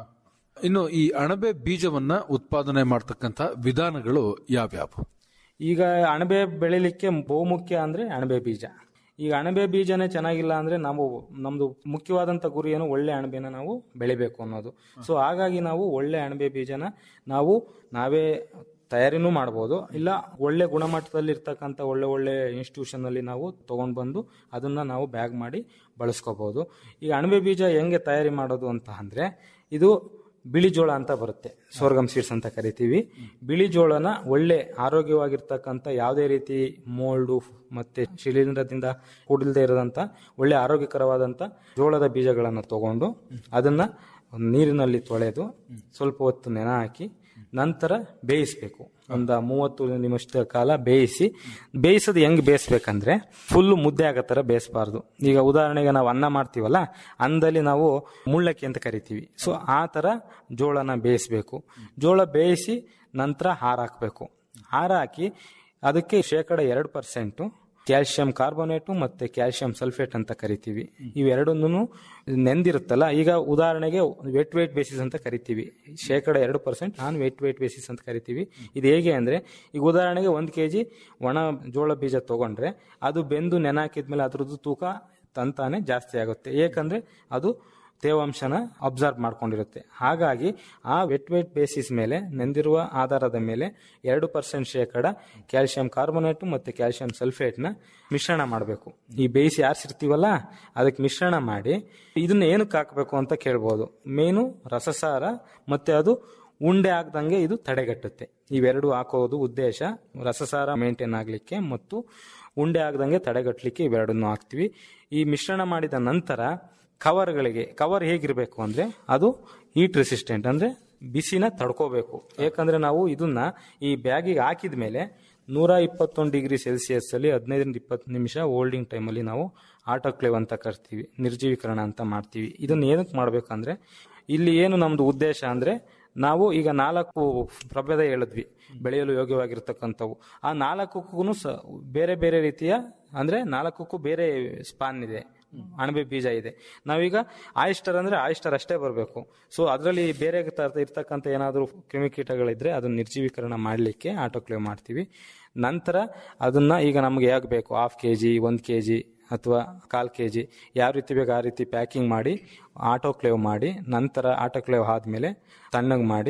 ಇನ್ನು ಈ ಅಣಬೆ ಬೀಜವನ್ನ ಉತ್ಪಾದನೆ ಮಾಡತಕ್ಕಂಥ ವಿಧಾನಗಳು ಯಾವ್ಯಾವು ಈಗ ಅಣಬೆ ಬೆಳಿಲಿಕ್ಕೆ ಬಹುಮುಖ್ಯ ಅಂದ್ರೆ ಅಣಬೆ ಬೀಜ ಈಗ ಅಣಬೆ ಬೀಜನೇ ಚೆನ್ನಾಗಿಲ್ಲ ಅಂದ್ರೆ ನಾವು ನಮ್ದು ಮುಖ್ಯವಾದಂತ ಗುರಿ ಏನು ಒಳ್ಳೆ ಅಣಬೆನ ನಾವು ಬೆಳಿಬೇಕು ಅನ್ನೋದು ಸೊ ಹಾಗಾಗಿ ನಾವು ಒಳ್ಳೆ ಅಣಬೆ ಬೀಜನ ನಾವು ನಾವೇ ತಯಾರಿನೂ ಮಾಡ್ಬೋದು ಇಲ್ಲ ಒಳ್ಳೆ ಗುಣಮಟ್ಟದಲ್ಲಿ ಇರ್ತಕ್ಕಂಥ ಒಳ್ಳೆ ಒಳ್ಳೆ ಇನ್ಸ್ಟಿಟ್ಯೂಷನ್ ಅಲ್ಲಿ ನಾವು ತಗೊಂಡ್ ಬಂದು ಅದನ್ನ ನಾವು ಬ್ಯಾಗ್ ಮಾಡಿ ಬಳಸ್ಕೋಬಹುದು ಈಗ ಅಣಬೆ ಬೀಜ ಹೆಂಗೆ ತಯಾರಿ ಮಾಡೋದು ಅಂತ ಅಂದ್ರೆ ಇದು ಬಿಳಿ ಜೋಳ ಅಂತ ಬರುತ್ತೆ ಸ್ವರ್ಗಮ್ ಸೀಡ್ಸ್ ಅಂತ ಕರಿತೀವಿ ಬಿಳಿ ಜೋಳನ ಒಳ್ಳೆ ಆರೋಗ್ಯವಾಗಿರ್ತಕ್ಕಂಥ ಯಾವುದೇ ರೀತಿ ಮೋಲ್ಡು ಮತ್ತೆ ಶಿಲೀಂಧ್ರದಿಂದ ಕೂಡಿಲ್ದೇ ಇರದಂತ ಒಳ್ಳೆ ಆರೋಗ್ಯಕರವಾದಂತ ಜೋಳದ ಬೀಜಗಳನ್ನು ತಗೊಂಡು ಅದನ್ನ ನೀರಿನಲ್ಲಿ ತೊಳೆದು ಸ್ವಲ್ಪ ಹೊತ್ತು ನೆನ ಹಾಕಿ ನಂತರ ಬೇಯಿಸ್ಬೇಕು ಒಂದು ಮೂವತ್ತು ನಿಮಿಷದ ಕಾಲ ಬೇಯಿಸಿ ಬೇಯಿಸೋದು ಹೆಂಗ್ ಬೇಯಿಸ್ಬೇಕಂದ್ರೆ ಫುಲ್ ಮುದ್ದೆ ಆಗೋ ಥರ ಬೇಯಿಸಬಾರ್ದು ಈಗ ಉದಾಹರಣೆಗೆ ನಾವು ಅನ್ನ ಮಾಡ್ತೀವಲ್ಲ ಅನ್ನದಲ್ಲಿ ನಾವು ಮುಳ್ಳಕ್ಕಿ ಅಂತ ಕರಿತೀವಿ ಸೊ ಆ ಥರ ಜೋಳನ ಬೇಯಿಸ್ಬೇಕು ಜೋಳ ಬೇಯಿಸಿ ನಂತರ ಹಾರ ಹಾಕಬೇಕು ಹಾರ ಹಾಕಿ ಅದಕ್ಕೆ ಶೇಕಡ ಎರಡು ಪರ್ಸೆಂಟು ಕ್ಯಾಲ್ಸಿಯಂ ಕಾರ್ಬೋನೇಟು ಮತ್ತೆ ಕ್ಯಾಲ್ಸಿಯಂ ಸಲ್ಫೇಟ್ ಅಂತ ಕರಿತೀವಿ ಇವೆರಡನ್ನೂ ನೆಂದಿರುತ್ತಲ್ಲ ಈಗ ಉದಾಹರಣೆಗೆ ವೆಟ್ ವೇಟ್ ಬೇಸಿಸ್ ಅಂತ ಕರಿತೀವಿ ಶೇಕಡ ಎರಡು percent non wet weight basis ಅಂತ ಕರಿತೀವಿ ಇದು ಹೇಗೆ ಅಂದ್ರೆ ಈಗ ಉದಾಹರಣೆಗೆ ಒಂದು ಕೆ ಜಿ ಒಣ ಜೋಳ ಬೀಜ ತಗೊಂಡ್ರೆ ಅದು ಬೆಂದು ನೆನಾಕಿದ್ಮೇಲೆ ಅದ್ರದ್ದು ತೂಕ ತಂತಾನೆ ಜಾಸ್ತಿ ಆಗುತ್ತೆ ಏಕಂದ್ರೆ ಅದು ತೇವಾಂಶನ ಅಬ್ಸರ್ವ್ ಮಾಡ್ಕೊಂಡಿರುತ್ತೆ ಹಾಗಾಗಿ ಆ ವೆಟ್ ವೇಟ್ ಬೇಸಿಸ್ ಮೇಲೆ ನೆಂದಿರುವ ಆಧಾರದ ಮೇಲೆ ಎರಡು ಪರ್ಸೆಂಟ್ ಶೇಕಡ ಕ್ಯಾಲ್ಸಿಯಂ ಕಾರ್ಬೋನೇಟ್ ಮತ್ತು ಕ್ಯಾಲ್ಸಿಯಂ ಸಲ್ಫೇಟ್ನ ಮಿಶ್ರಣ ಮಾಡಬೇಕು ಈ ಬೇಯಿಸಿ ಆರಿಸಿರ್ತೀವಲ್ಲ ಅದಕ್ಕೆ ಮಿಶ್ರಣ ಮಾಡಿ ಇದನ್ನ ಏನಕ್ಕೆ ಹಾಕಬೇಕು ಅಂತ ಕೇಳ್ಬೋದು ಮೇನು ರಸಸಾರ ಮತ್ತೆ ಅದು ಉಂಡೆ ಆಗ್ದಂಗೆ ಇದು ತಡೆಗಟ್ಟುತ್ತೆ ಇವೆರಡು ಹಾಕೋದು ಉದ್ದೇಶ ರಸಸಾರ ಮೇಂಟೈನ್ ಆಗಲಿಕ್ಕೆ ಮತ್ತು ಉಂಡೆ ಆಗ್ದಂಗೆ ತಡೆಗಟ್ಟಲಿಕ್ಕೆ ಇವೆರಡನ್ನು ಹಾಕ್ತಿವಿ ಈ ಮಿಶ್ರಣ ಮಾಡಿದ ನಂತರ ಕವರ್ಗಳಿಗೆ ಕವರ್ ಹೇಗಿರಬೇಕು ಅಂದ್ರೆ ಅದು ಹೀಟ್ ರೆಸಿಸ್ಟೆಂಟ್ ಅಂದ್ರೆ ಬಿಸಿನ ತಡ್ಕೋಬೇಕು ಯಾಕಂದ್ರೆ ನಾವು ಇದನ್ನ ಈ ಬ್ಯಾಗಿಗೆ ಹಾಕಿದ ಮೇಲೆ ನೂರ ಇಪ್ಪತ್ತೊಂದು ಡಿಗ್ರಿ ಸೆಲ್ಸಿಯಸ್ ಅಲ್ಲಿ ಹದಿನೈದರಿಂದ ಇಪ್ಪತ್ತು ನಿಮಿಷ ಹೋಲ್ಡಿಂಗ್ ಟೈಮಲ್ಲಿ ನಾವು ಆಟೋಕ್ಲೇವ್ ಅಂತ ಕರ್ತೀವಿ ನಿರ್ಜೀವೀಕರಣ ಅಂತ ಮಾಡ್ತೀವಿ ಇದನ್ನ ಏನಕ್ಕೆ ಮಾಡ್ಬೇಕಂದ್ರೆ ಇಲ್ಲಿ ಏನು ನಮ್ದು ಉದ್ದೇಶ ಅಂದ್ರೆ ನಾವು ಈಗ ನಾಲ್ಕು ಪ್ರಭೇದ ಹೇಳಿದ್ವಿ ಬೆಳೆಯಲು ಯೋಗ್ಯವಾಗಿರ್ತಕ್ಕಂಥವು ಆ ನಾಲ್ಕಕ್ಕೂ ಸ ಬೇರೆ ಬೇರೆ ರೀತಿಯ ಅಂದ್ರೆ ನಾಲ್ಕಕ್ಕೂ ಬೇರೆ ಸ್ಪಾನ್ ಇದೆ ಅಣಬೆ ಬೀಜ ಇದೆ ನಾವೀಗ ಆಯಿಸ್ಟರ್ ಅಂದ್ರೆ ಆಯಿಸ್ಟರ್ ಅಷ್ಟೇ ಬರಬೇಕು ಸೊ ಅದರಲ್ಲಿ ಬೇರೆ ತರ- ಇರ್ತಕ್ಕಂಥ ಏನಾದರೂ ಕ್ರಿಮಿಕೀಟಗಳಿದ್ರೆ ಅದನ್ನ ನಿರ್ಜೀವೀಕರಣ ಮಾಡಲಿಕ್ಕೆ ಆಟೋಕ್ಲೇವ್ ಮಾಡ್ತೀವಿ ನಂತರ ಅದನ್ನ ಈಗ ನಮಗೆ ಹೇಗೆ ಬೇಕು ಹಾಫ್ ಕೆ ಜಿ ಒಂದು ಕೆ ಜಿ ಅಥವಾ ಕಾಲ್ ಕೆ ಜಿ ಯಾವ ರೀತಿ ಬೇಕು ಆ ರೀತಿ ಪ್ಯಾಕಿಂಗ್ ಮಾಡಿ ಆಟೋಕ್ಲೇವ್ ಮಾಡಿ ನಂತರ ಆಟೋಕ್ಲೇವ್ ಆದಮೇಲೆ ತಣ್ಣಗೆ ಮಾಡಿ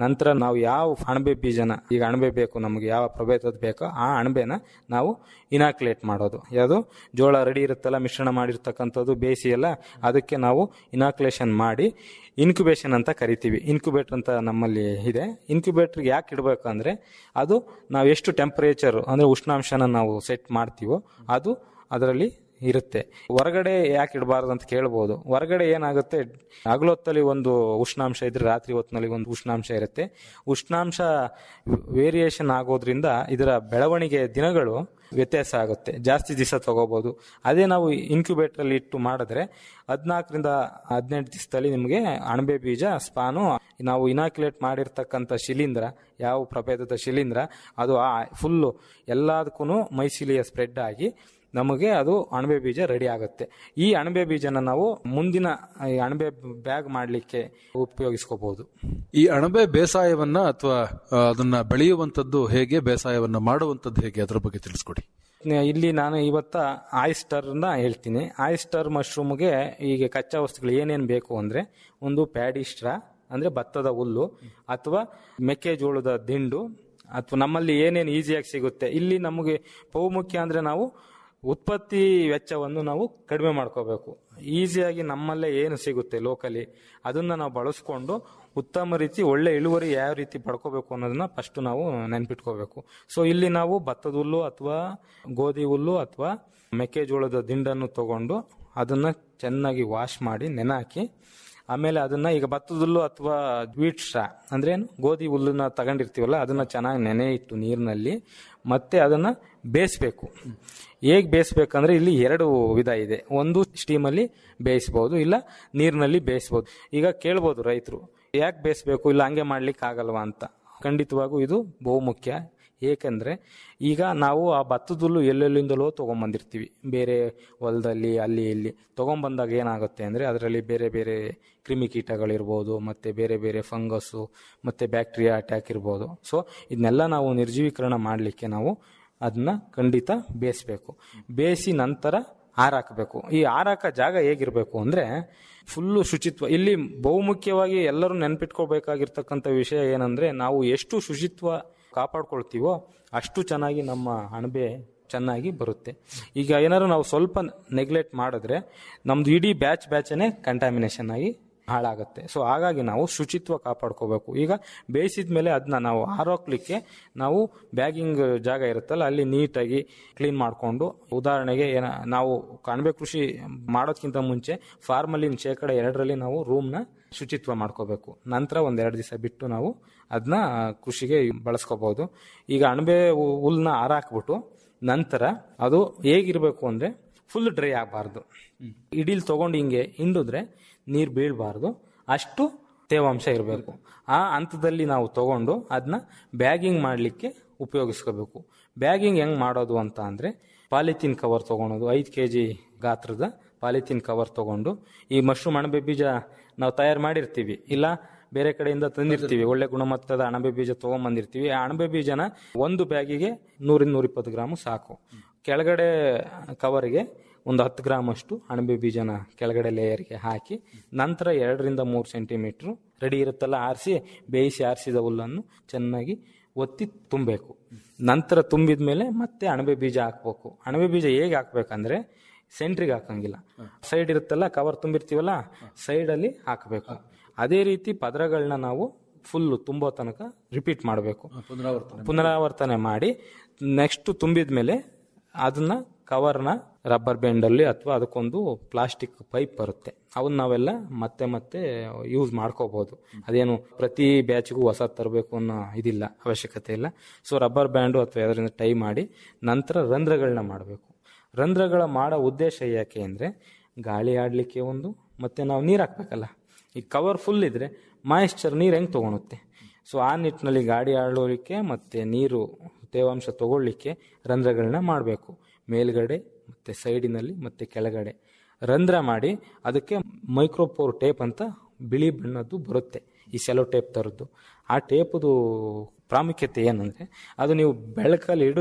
ನಂತರ ನಾವು ಯಾವ ಅಣಬೆ ಬೀಜನ ಈಗ ಅಣಬೆ ಬೇಕು ನಮಗೆ ಯಾವ ಪ್ರಭೇದದ ಬೇಕೋ ಆ ಅಣಬೆನ ನಾವು ಇನಾಕ್ಯುಲೇಟ್ ಮಾಡೋದು ಯಾವುದು ಜೋಳ ರೆಡಿ ಇರುತ್ತಲ್ಲ ಮಿಶ್ರಣ ಮಾಡಿರ್ತಕ್ಕಂಥದ್ದು ಬೇಯಿಸಿ ಎಲ್ಲ ಅದಕ್ಕೆ ನಾವು ಇನಾಕ್ಯುಲೇಷನ್ ಮಾಡಿ ಇನ್ಕ್ಯುಬೇಷನ್ ಅಂತ ಕರಿತೀವಿ ಇನ್ಕ್ಯುಬೇಟರ್ ಅಂತ ನಮ್ಮಲ್ಲಿ ಇದೆ ಇನ್ಕ್ಯುಬೇಟರ್ಗೆ ಯಾಕೆ ಇಡಬೇಕು ಅಂದರೆ ಅದು ನಾವು ಎಷ್ಟು ಟೆಂಪರೇಚರ್ ಅಂದರೆ ಉಷ್ಣಾಂಶನ ನಾವು ಸೆಟ್ ಮಾಡ್ತೀವೋ ಅದು ಅದರಲ್ಲಿ ಇರುತ್ತೆ ಹೊರಗಡೆ ಯಾಕೆ ಇಡಬಾರ್ದು ಅಂತ ಕೇಳ್ಬೋದು ಹೊರಗಡೆ ಏನಾಗುತ್ತೆ ಹಗಲೊತ್ತಲ್ಲಿ ಒಂದು ಉಷ್ಣಾಂಶ ಇದ್ರೆ ರಾತ್ರಿ ಹೊತ್ತಿನಲ್ಲಿ ಒಂದು ಉಷ್ಣಾಂಶ ಇರುತ್ತೆ ಉಷ್ಣಾಂಶ ವೇರಿಯೇಷನ್ ಆಗೋದ್ರಿಂದ ಇದರ ಬೆಳವಣಿಗೆ ದಿನಗಳು ವ್ಯತ್ಯಾಸ ಆಗುತ್ತೆ ಜಾಸ್ತಿ ದಿವಸ ತಗೋಬಹುದು ಅದೇ ನಾವು ಇನ್ಕ್ಯುಬೇಟರ್ ಇಟ್ಟು ಮಾಡಿದ್ರೆ ಹದಿನಾಲ್ಕರಿಂದ ಹದಿನೆಂಟು ದಿವಸದಲ್ಲಿ ನಿಮಗೆ ಅಣಬೆ ಬೀಜ ಸ್ಪಾನು ನಾವು ಇನಾಕ್ಯುಲೇಟ್ ಮಾಡಿರ್ತಕ್ಕಂಥ ಶಿಲೀಂಧ್ರ ಯಾವ ಪ್ರಭೇದದ ಶಿಲೀಂಧ್ರ ಅದು ಫುಲ್ಲು ಎಲ್ಲದಕ್ಕೂ ಮೈಸಿಲಿಯ ಸ್ಪ್ರೆಡ್ ಆಗಿ ನಮಗೆ ಅದು ಅಣಬೆ ಬೀಜ ರೆಡಿ ಆಗುತ್ತೆ ಈ ಅಣಬೆ ಬೀಜನ ನಾವು ಮುಂದಿನ ಈ ಅಣಬೆ ಬ್ಯಾಗ್ ಮಾಡಲಿಕ್ಕೆ ಉಪಯೋಗಿಸ್ಕೋಬಹುದು ಈ ಅಣಬೆ ಬೇಸಾಯವನ್ನ ಅಥವಾ ಅದನ್ನ ಬೆಳೆಯುವಂತದ್ದು ಹೇಗೆ ಬೇಸಾಯವನ್ನ ಮಾಡುವಂತದ್ದು ಹೇಗೆ ಅದರ ಬಗ್ಗೆ ತಿಳಿಸ್ಕೊಡಿ ಇಲ್ಲಿ ನಾನು ಇವತ್ತ ಆಯಿಸ್ಟರ್ ಹೇಳ್ತೀನಿ ಆಯಿಸ್ಟರ್ ಮಶ್ರೂಮ್ಗೆ ಈಗ ಕಚ್ಚಾ ವಸ್ತುಗಳು ಏನೇನು ಬೇಕು ಅಂದ್ರೆ ಒಂದು ಪ್ಯಾಡಿ ಸ್ಟ್ರಾ ಅಂದ್ರೆ ಭತ್ತದ ಹುಲ್ಲು ಅಥವಾ ಮೆಕ್ಕೆಜೋಳದ ದಿಂಡು ಅಥವಾ ನಮ್ಮಲ್ಲಿ ಏನೇನು ಈಸಿಯಾಗಿ ಸಿಗುತ್ತೆ ಇಲ್ಲಿ ನಮಗೆ ಬಹುಮುಖ್ಯ ಅಂದ್ರೆ ನಾವು ಉತ್ಪತ್ತಿ ವೆಚ್ಚವನ್ನು ನಾವು ಕಡಿಮೆ ಮಾಡ್ಕೋಬೇಕು ಈಸಿಯಾಗಿ ನಮ್ಮಲ್ಲೇ ಏನು ಸಿಗುತ್ತೆ ಲೋಕಲಿ ಅದನ್ನ ನಾವು ಬಳಸ್ಕೊಂಡು ಉತ್ತಮ ರೀತಿ ಒಳ್ಳೆ ಇಳುವರಿ ಯಾವ ರೀತಿ ಪಡ್ಕೋಬೇಕು ಅನ್ನೋದನ್ನ ಫಸ್ಟ್ ನಾವು ನೆನ್ಪಿಟ್ಕೋಬೇಕು ಸೊ ಇಲ್ಲಿ ನಾವು ಭತ್ತದ ಹುಲ್ಲು ಅಥವಾ ಗೋಧಿ ಹುಲ್ಲು ಅಥವಾ ಮೆಕ್ಕೆಜೋಳದ ದಿಂಡನ್ನು ತಗೊಂಡು ಅದನ್ನ ಚೆನ್ನಾಗಿ ವಾಶ್ ಮಾಡಿ ನೆನೆ ಹಾಕಿ ಆಮೇಲೆ ಅದನ್ನ ಈಗ ಭತ್ತದ ಹುಲ್ಲು ಅಥವಾ ವೀಟ್ ಸ್ಟ್ರಾ ಅಂದ್ರೆ ಏನು ಗೋಧಿ ಹುಲ್ಲನ್ನ ತಗೊಂಡಿರ್ತೀವಲ್ಲ ಅದನ್ನ ಚೆನ್ನಾಗಿ ನೆನೆ ಇಟ್ಟು ನೀರಿನಲ್ಲಿ ಮತ್ತೆ ಅದನ್ನ ಬೇಯಿಸ್ಬೇಕು ಹೇಗೆ ಬೇಯಿಸ್ಬೇಕಂದ್ರೆ ಇಲ್ಲಿ ಎರಡು ವಿಧ ಇದೆ ಒಂದು ಸ್ಟೀಮಲ್ಲಿ ಬೇಯಿಸ್ಬೋದು ಇಲ್ಲ ನೀರಿನಲ್ಲಿ ಬೇಯಿಸ್ಬೋದು ಈಗ ಕೇಳ್ಬೋದು ರೈತರು ಯಾಕೆ ಬೇಯಿಸ್ಬೇಕು ಇಲ್ಲ ಹಂಗೆ ಮಾಡ್ಲಿಕ್ಕೆ ಆಗಲ್ವಾ ಅಂತ ಖಂಡಿತವಾಗೂ ಇದು ಬಹುಮುಖ್ಯ ಏಕೆಂದ್ರೆ ಈಗ ನಾವು ಆ ಭತ್ತದ ಹುಲ್ಲು ಎಲ್ಲೆಲ್ಲಿಂದಲೋ ತೊಗೊಂಬಂದಿರ್ತೀವಿ ಬೇರೆ ಹೊಲದಲ್ಲಿ ಅಲ್ಲಿ ಇಲ್ಲಿ ತೊಗೊಂಬಂದಾಗ ಏನಾಗುತ್ತೆ ಅಂದರೆ ಅದರಲ್ಲಿ ಬೇರೆ ಬೇರೆ ಕ್ರಿಮಿಕೀಟಗಳಿರ್ಬೋದು ಮತ್ತು ಬೇರೆ ಬೇರೆ ಫಂಗಸ್ಸು ಮತ್ತು ಬ್ಯಾಕ್ಟೀರಿಯಾ ಅಟ್ಯಾಕ್ ಇರ್ಬೋದು ಸೊ ಇದನ್ನೆಲ್ಲ ನಾವು ನಿರ್ಜೀವೀಕರಣ ಮಾಡಲಿಕ್ಕೆ ನಾವು ಅದನ್ನ ಖಂಡಿತ ಬೇಯಿಸ್ಬೇಕು ಬೇಯಿಸಿ ನಂತರ ಹಾರಾಕಬೇಕು ಈ ಹಾರಾಕ ಜಾಗ ಹೇಗಿರಬೇಕು ಅಂದರೆ ಫುಲ್ಲು ಶುಚಿತ್ವ ಇಲ್ಲಿ ಬಹುಮುಖ್ಯವಾಗಿ ಎಲ್ಲರೂ ನೆನ್ಪಿಟ್ಕೋಬೇಕಾಗಿರ್ತಕ್ಕಂಥ ವಿಷಯ ಏನಂದ್ರೆ ನಾವು ಎಷ್ಟು ಶುಚಿತ್ವ ಕಾಪಾಡ್ಕೊಳ್ತೀವೋ ಅಷ್ಟು ಚೆನ್ನಾಗಿ ನಮ್ಮ ಅಣಬೆ ಚೆನ್ನಾಗಿ ಬರುತ್ತೆ ಈಗ ಏನಾದ್ರು ನಾವು ಸ್ವಲ್ಪ ನೆಗ್ಲೆಕ್ಟ್ ಮಾಡಿದ್ರೆ ನಮ್ದು ಇಡೀ ಬ್ಯಾಚ್ ಬ್ಯಾಚನೇ ಕಂಟಾಮಿನೇಷನ್ ಆಗಿ ಹಾಳಾಗುತ್ತೆ ಸೊ ಹಾಗಾಗಿ ನಾವು ಶುಚಿತ್ವ ಕಾಪಾಡ್ಕೋಬೇಕು ಈಗ ಬೇಯಿಸಿದ ಮೇಲೆ ಅದನ್ನ ನಾವು ಹಾರೋಕ್ಲಿಕ್ಕೆ ನಾವು ಬ್ಯಾಗಿಂಗ್ ಜಾಗ ಇರುತ್ತಲ್ಲ ಅಲ್ಲಿ ನೀಟಾಗಿ ಕ್ಲೀನ್ ಮಾಡಿಕೊಂಡು ಉದಾಹರಣೆಗೆ ಏನ ನಾವು ಅಣಬೆ ಕೃಷಿ ಮಾಡೋದ್ಕಿಂತ ಮುಂಚೆ ಫಾರ್ಮಲಿನ್ ಶೇಕಡ ಎರಡರಲ್ಲಿ ನಾವು ರೂಮ್ನ ಶುಚಿತ್ವ ಮಾಡ್ಕೋಬೇಕು ನಂತರ ಒಂದೆರಡು ದಿವಸ ಬಿಟ್ಟು ನಾವು ಅದನ್ನ ಕೃಷಿಗೆ ಬಳಸ್ಕೋಬಹುದು ಈಗ ಅಣಬೆ ಹುಲ್ನ ಹಾರಾಕ್ಬಿಟ್ಟು ನಂತರ ಅದು ಹೇಗಿರಬೇಕು ಅಂದ್ರೆ ಫುಲ್ ಡ್ರೈ ಆಗಬಾರ್ದು ಇಡೀಲ್ ತಗೊಂಡು ಹಿಂಗೆ ಹಿಂಡಿದ್ರೆ ನೀರು ಬೀಳಬಾರ್ದು ಅಷ್ಟು ತೇವಾಂಶ ಇರಬೇಕು ಆ ಹಂತದಲ್ಲಿ ನಾವು ತಗೊಂಡು ಅದನ್ನ ಬ್ಯಾಗಿಂಗ್ ಮಾಡಲಿಕ್ಕೆ ಉಪಯೋಗಿಸ್ಕೋಬೇಕು ಬ್ಯಾಗಿಂಗ್ ಹೆಂಗ್ ಮಾಡೋದು ಅಂತ ಅಂದ್ರೆ ಪಾಲಿಥಿನ್ ಕವರ್ ತಗೊಳೋದು ಐದು ಕೆ ಜಿ ಗಾತ್ರದ ಪಾಲಿಥಿನ್ ಕವರ್ ತಗೊಂಡು ಈ ಮಶ್ರೂಮ್ ಅಣಬೆ ಬೀಜ ನಾವು ತಯಾರು ಮಾಡಿರ್ತೀವಿ ಇಲ್ಲ ಬೇರೆ ಕಡೆಯಿಂದ ತಂದಿರ್ತೀವಿ ಒಳ್ಳೆ ಗುಣಮಟ್ಟದ ಅಣಬೆ ಬೀಜ ತಗೊಂಡ್ಬಂದಿರ್ತೀವಿ ಆ ಅಣಬೆ ಬೀಜನ ಒಂದು ಬ್ಯಾಗಿಗೆ ನೂರಿಂದ ನೂರಿಪ್ಪತ್ತು ಗ್ರಾಮು ಸಾಕು ಕೆಳಗಡೆ ಕವರಿಗೆ ಒಂದು ಹತ್ತು ಗ್ರಾಮ್ ಅಷ್ಟು ಅಣಬೆ ಬೀಜನ ಕೆಳಗಡೆ ಲೇಯರ್ಗೆ ಹಾಕಿ ನಂತರ ಎರಡರಿಂದ ಮೂರು ಸೆಂಟಿಮೀಟ್ರು ರೆಡಿ ಇರುತ್ತಲ್ಲ ಆರಿಸಿ ಬೇಯಿಸಿ ಆರಿಸಿದ ಹುಲ್ಲನ್ನು ಚೆನ್ನಾಗಿ ಒತ್ತಿ ತುಂಬಬೇಕು ನಂತರ ತುಂಬಿದ ಮೇಲೆ ಮತ್ತೆ ಅಣಬೆ ಬೀಜ ಹಾಕ್ಬೇಕು ಅಣಬೆ ಬೀಜ ಹೇಗೆ ಹಾಕ್ಬೇಕಂದ್ರೆ ಸೆಂಟ್ರಿಗೆ ಹಾಕಂಗಿಲ್ಲ ಸೈಡ್ ಇರುತ್ತಲ್ಲ ಕವರ್ ತುಂಬಿರ್ತೀವಲ್ಲ ಸೈಡಲ್ಲಿ ಹಾಕಬೇಕು ಅದೇ ರೀತಿ ಪದರಗಳನ್ನ ನಾವು ಫುಲ್ಲು ತುಂಬೋ ತನಕ ರಿಪೀಟ್ ಮಾಡಬೇಕು ಪುನರಾವರ್ತನೆ ಮಾಡಿ ನೆಕ್ಸ್ಟ್ ತುಂಬಿದ ಮೇಲೆ ಅದನ್ನ ಕವರ್ನ ರಬ್ಬರ್ ಬ್ಯಾಂಡಲ್ಲಿ ಅಥವಾ ಅದಕ್ಕೊಂದು ಪ್ಲಾಸ್ಟಿಕ್ ಪೈಪ್ ಬರುತ್ತೆ ಅವನ್ನ ನಾವೆಲ್ಲ ಮತ್ತೆ ಮತ್ತೆ ಯೂಸ್ ಮಾಡ್ಕೋಬಹುದು ಅದೇನು ಪ್ರತಿ ಬ್ಯಾಚ್ಗೂ ಹೊಸ ತರಬೇಕು ಅನ್ನೋ ಇದಿಲ್ಲ ಅವಶ್ಯಕತೆ ಇಲ್ಲ ಸೊ ರಬ್ಬರ್ ಬ್ಯಾಂಡು ಅಥವಾ ಅದರಿಂದ ಟೈ ಮಾಡಿ ನಂತರ ರಂಧ್ರಗಳನ್ನ ಮಾಡಬೇಕು ರಂಧ್ರಗಳ ಮಾಡೋ ಉದ್ದೇಶ ಯಾಕೆ ಅಂದರೆ ಗಾಳಿ ಆಡಲಿಕ್ಕೆ ಒಂದು ಮತ್ತೆ ನಾವು ನೀರು ಹಾಕ್ಬೇಕಲ್ಲ ಈ ಕವರ್ ಫುಲ್ ಇದ್ರೆ ಮಾಯಿಶ್ಚರ್ ನೀರು ಹೆಂಗೆ ತೊಗೊಳುತ್ತೆ ಸೊ ಆ ನಿಟ್ಟಿನಲ್ಲಿ ಗಾಡಿ ಆಡೋಲಿಕ್ಕೆ ಮತ್ತೆ ನೀರು ತೇವಾಂಶ ತಗೊಳ್ಳಿಕ್ಕೆ ರಂಧ್ರಗಳನ್ನ ಮಾಡಬೇಕು ಮೇಲ್ಗಡೆ ಮತ್ತೆ ಸೈಡಿನಲ್ಲಿ ಮತ್ತೆ ಕೆಳಗಡೆ ರಂಧ್ರ ಮಾಡಿ ಅದಕ್ಕೆ ಮೈಕ್ರೋಪೋರ್ ಟೇಪ್ ಅಂತ ಬಿಳಿ ಬಣ್ಣದ್ದು ಬರುತ್ತೆ ಈ ಸೆಲೋ ಟೇಪ್ ಥರದ್ದು ಆ ಟೇಪದು ಪ್ರಾಮುಖ್ಯತೆ ಏನಂದ್ರೆ ಅದು ನೀವು ಬೆಳಕಲ್ಲಿ ಹಿಡಿದ್ರೆ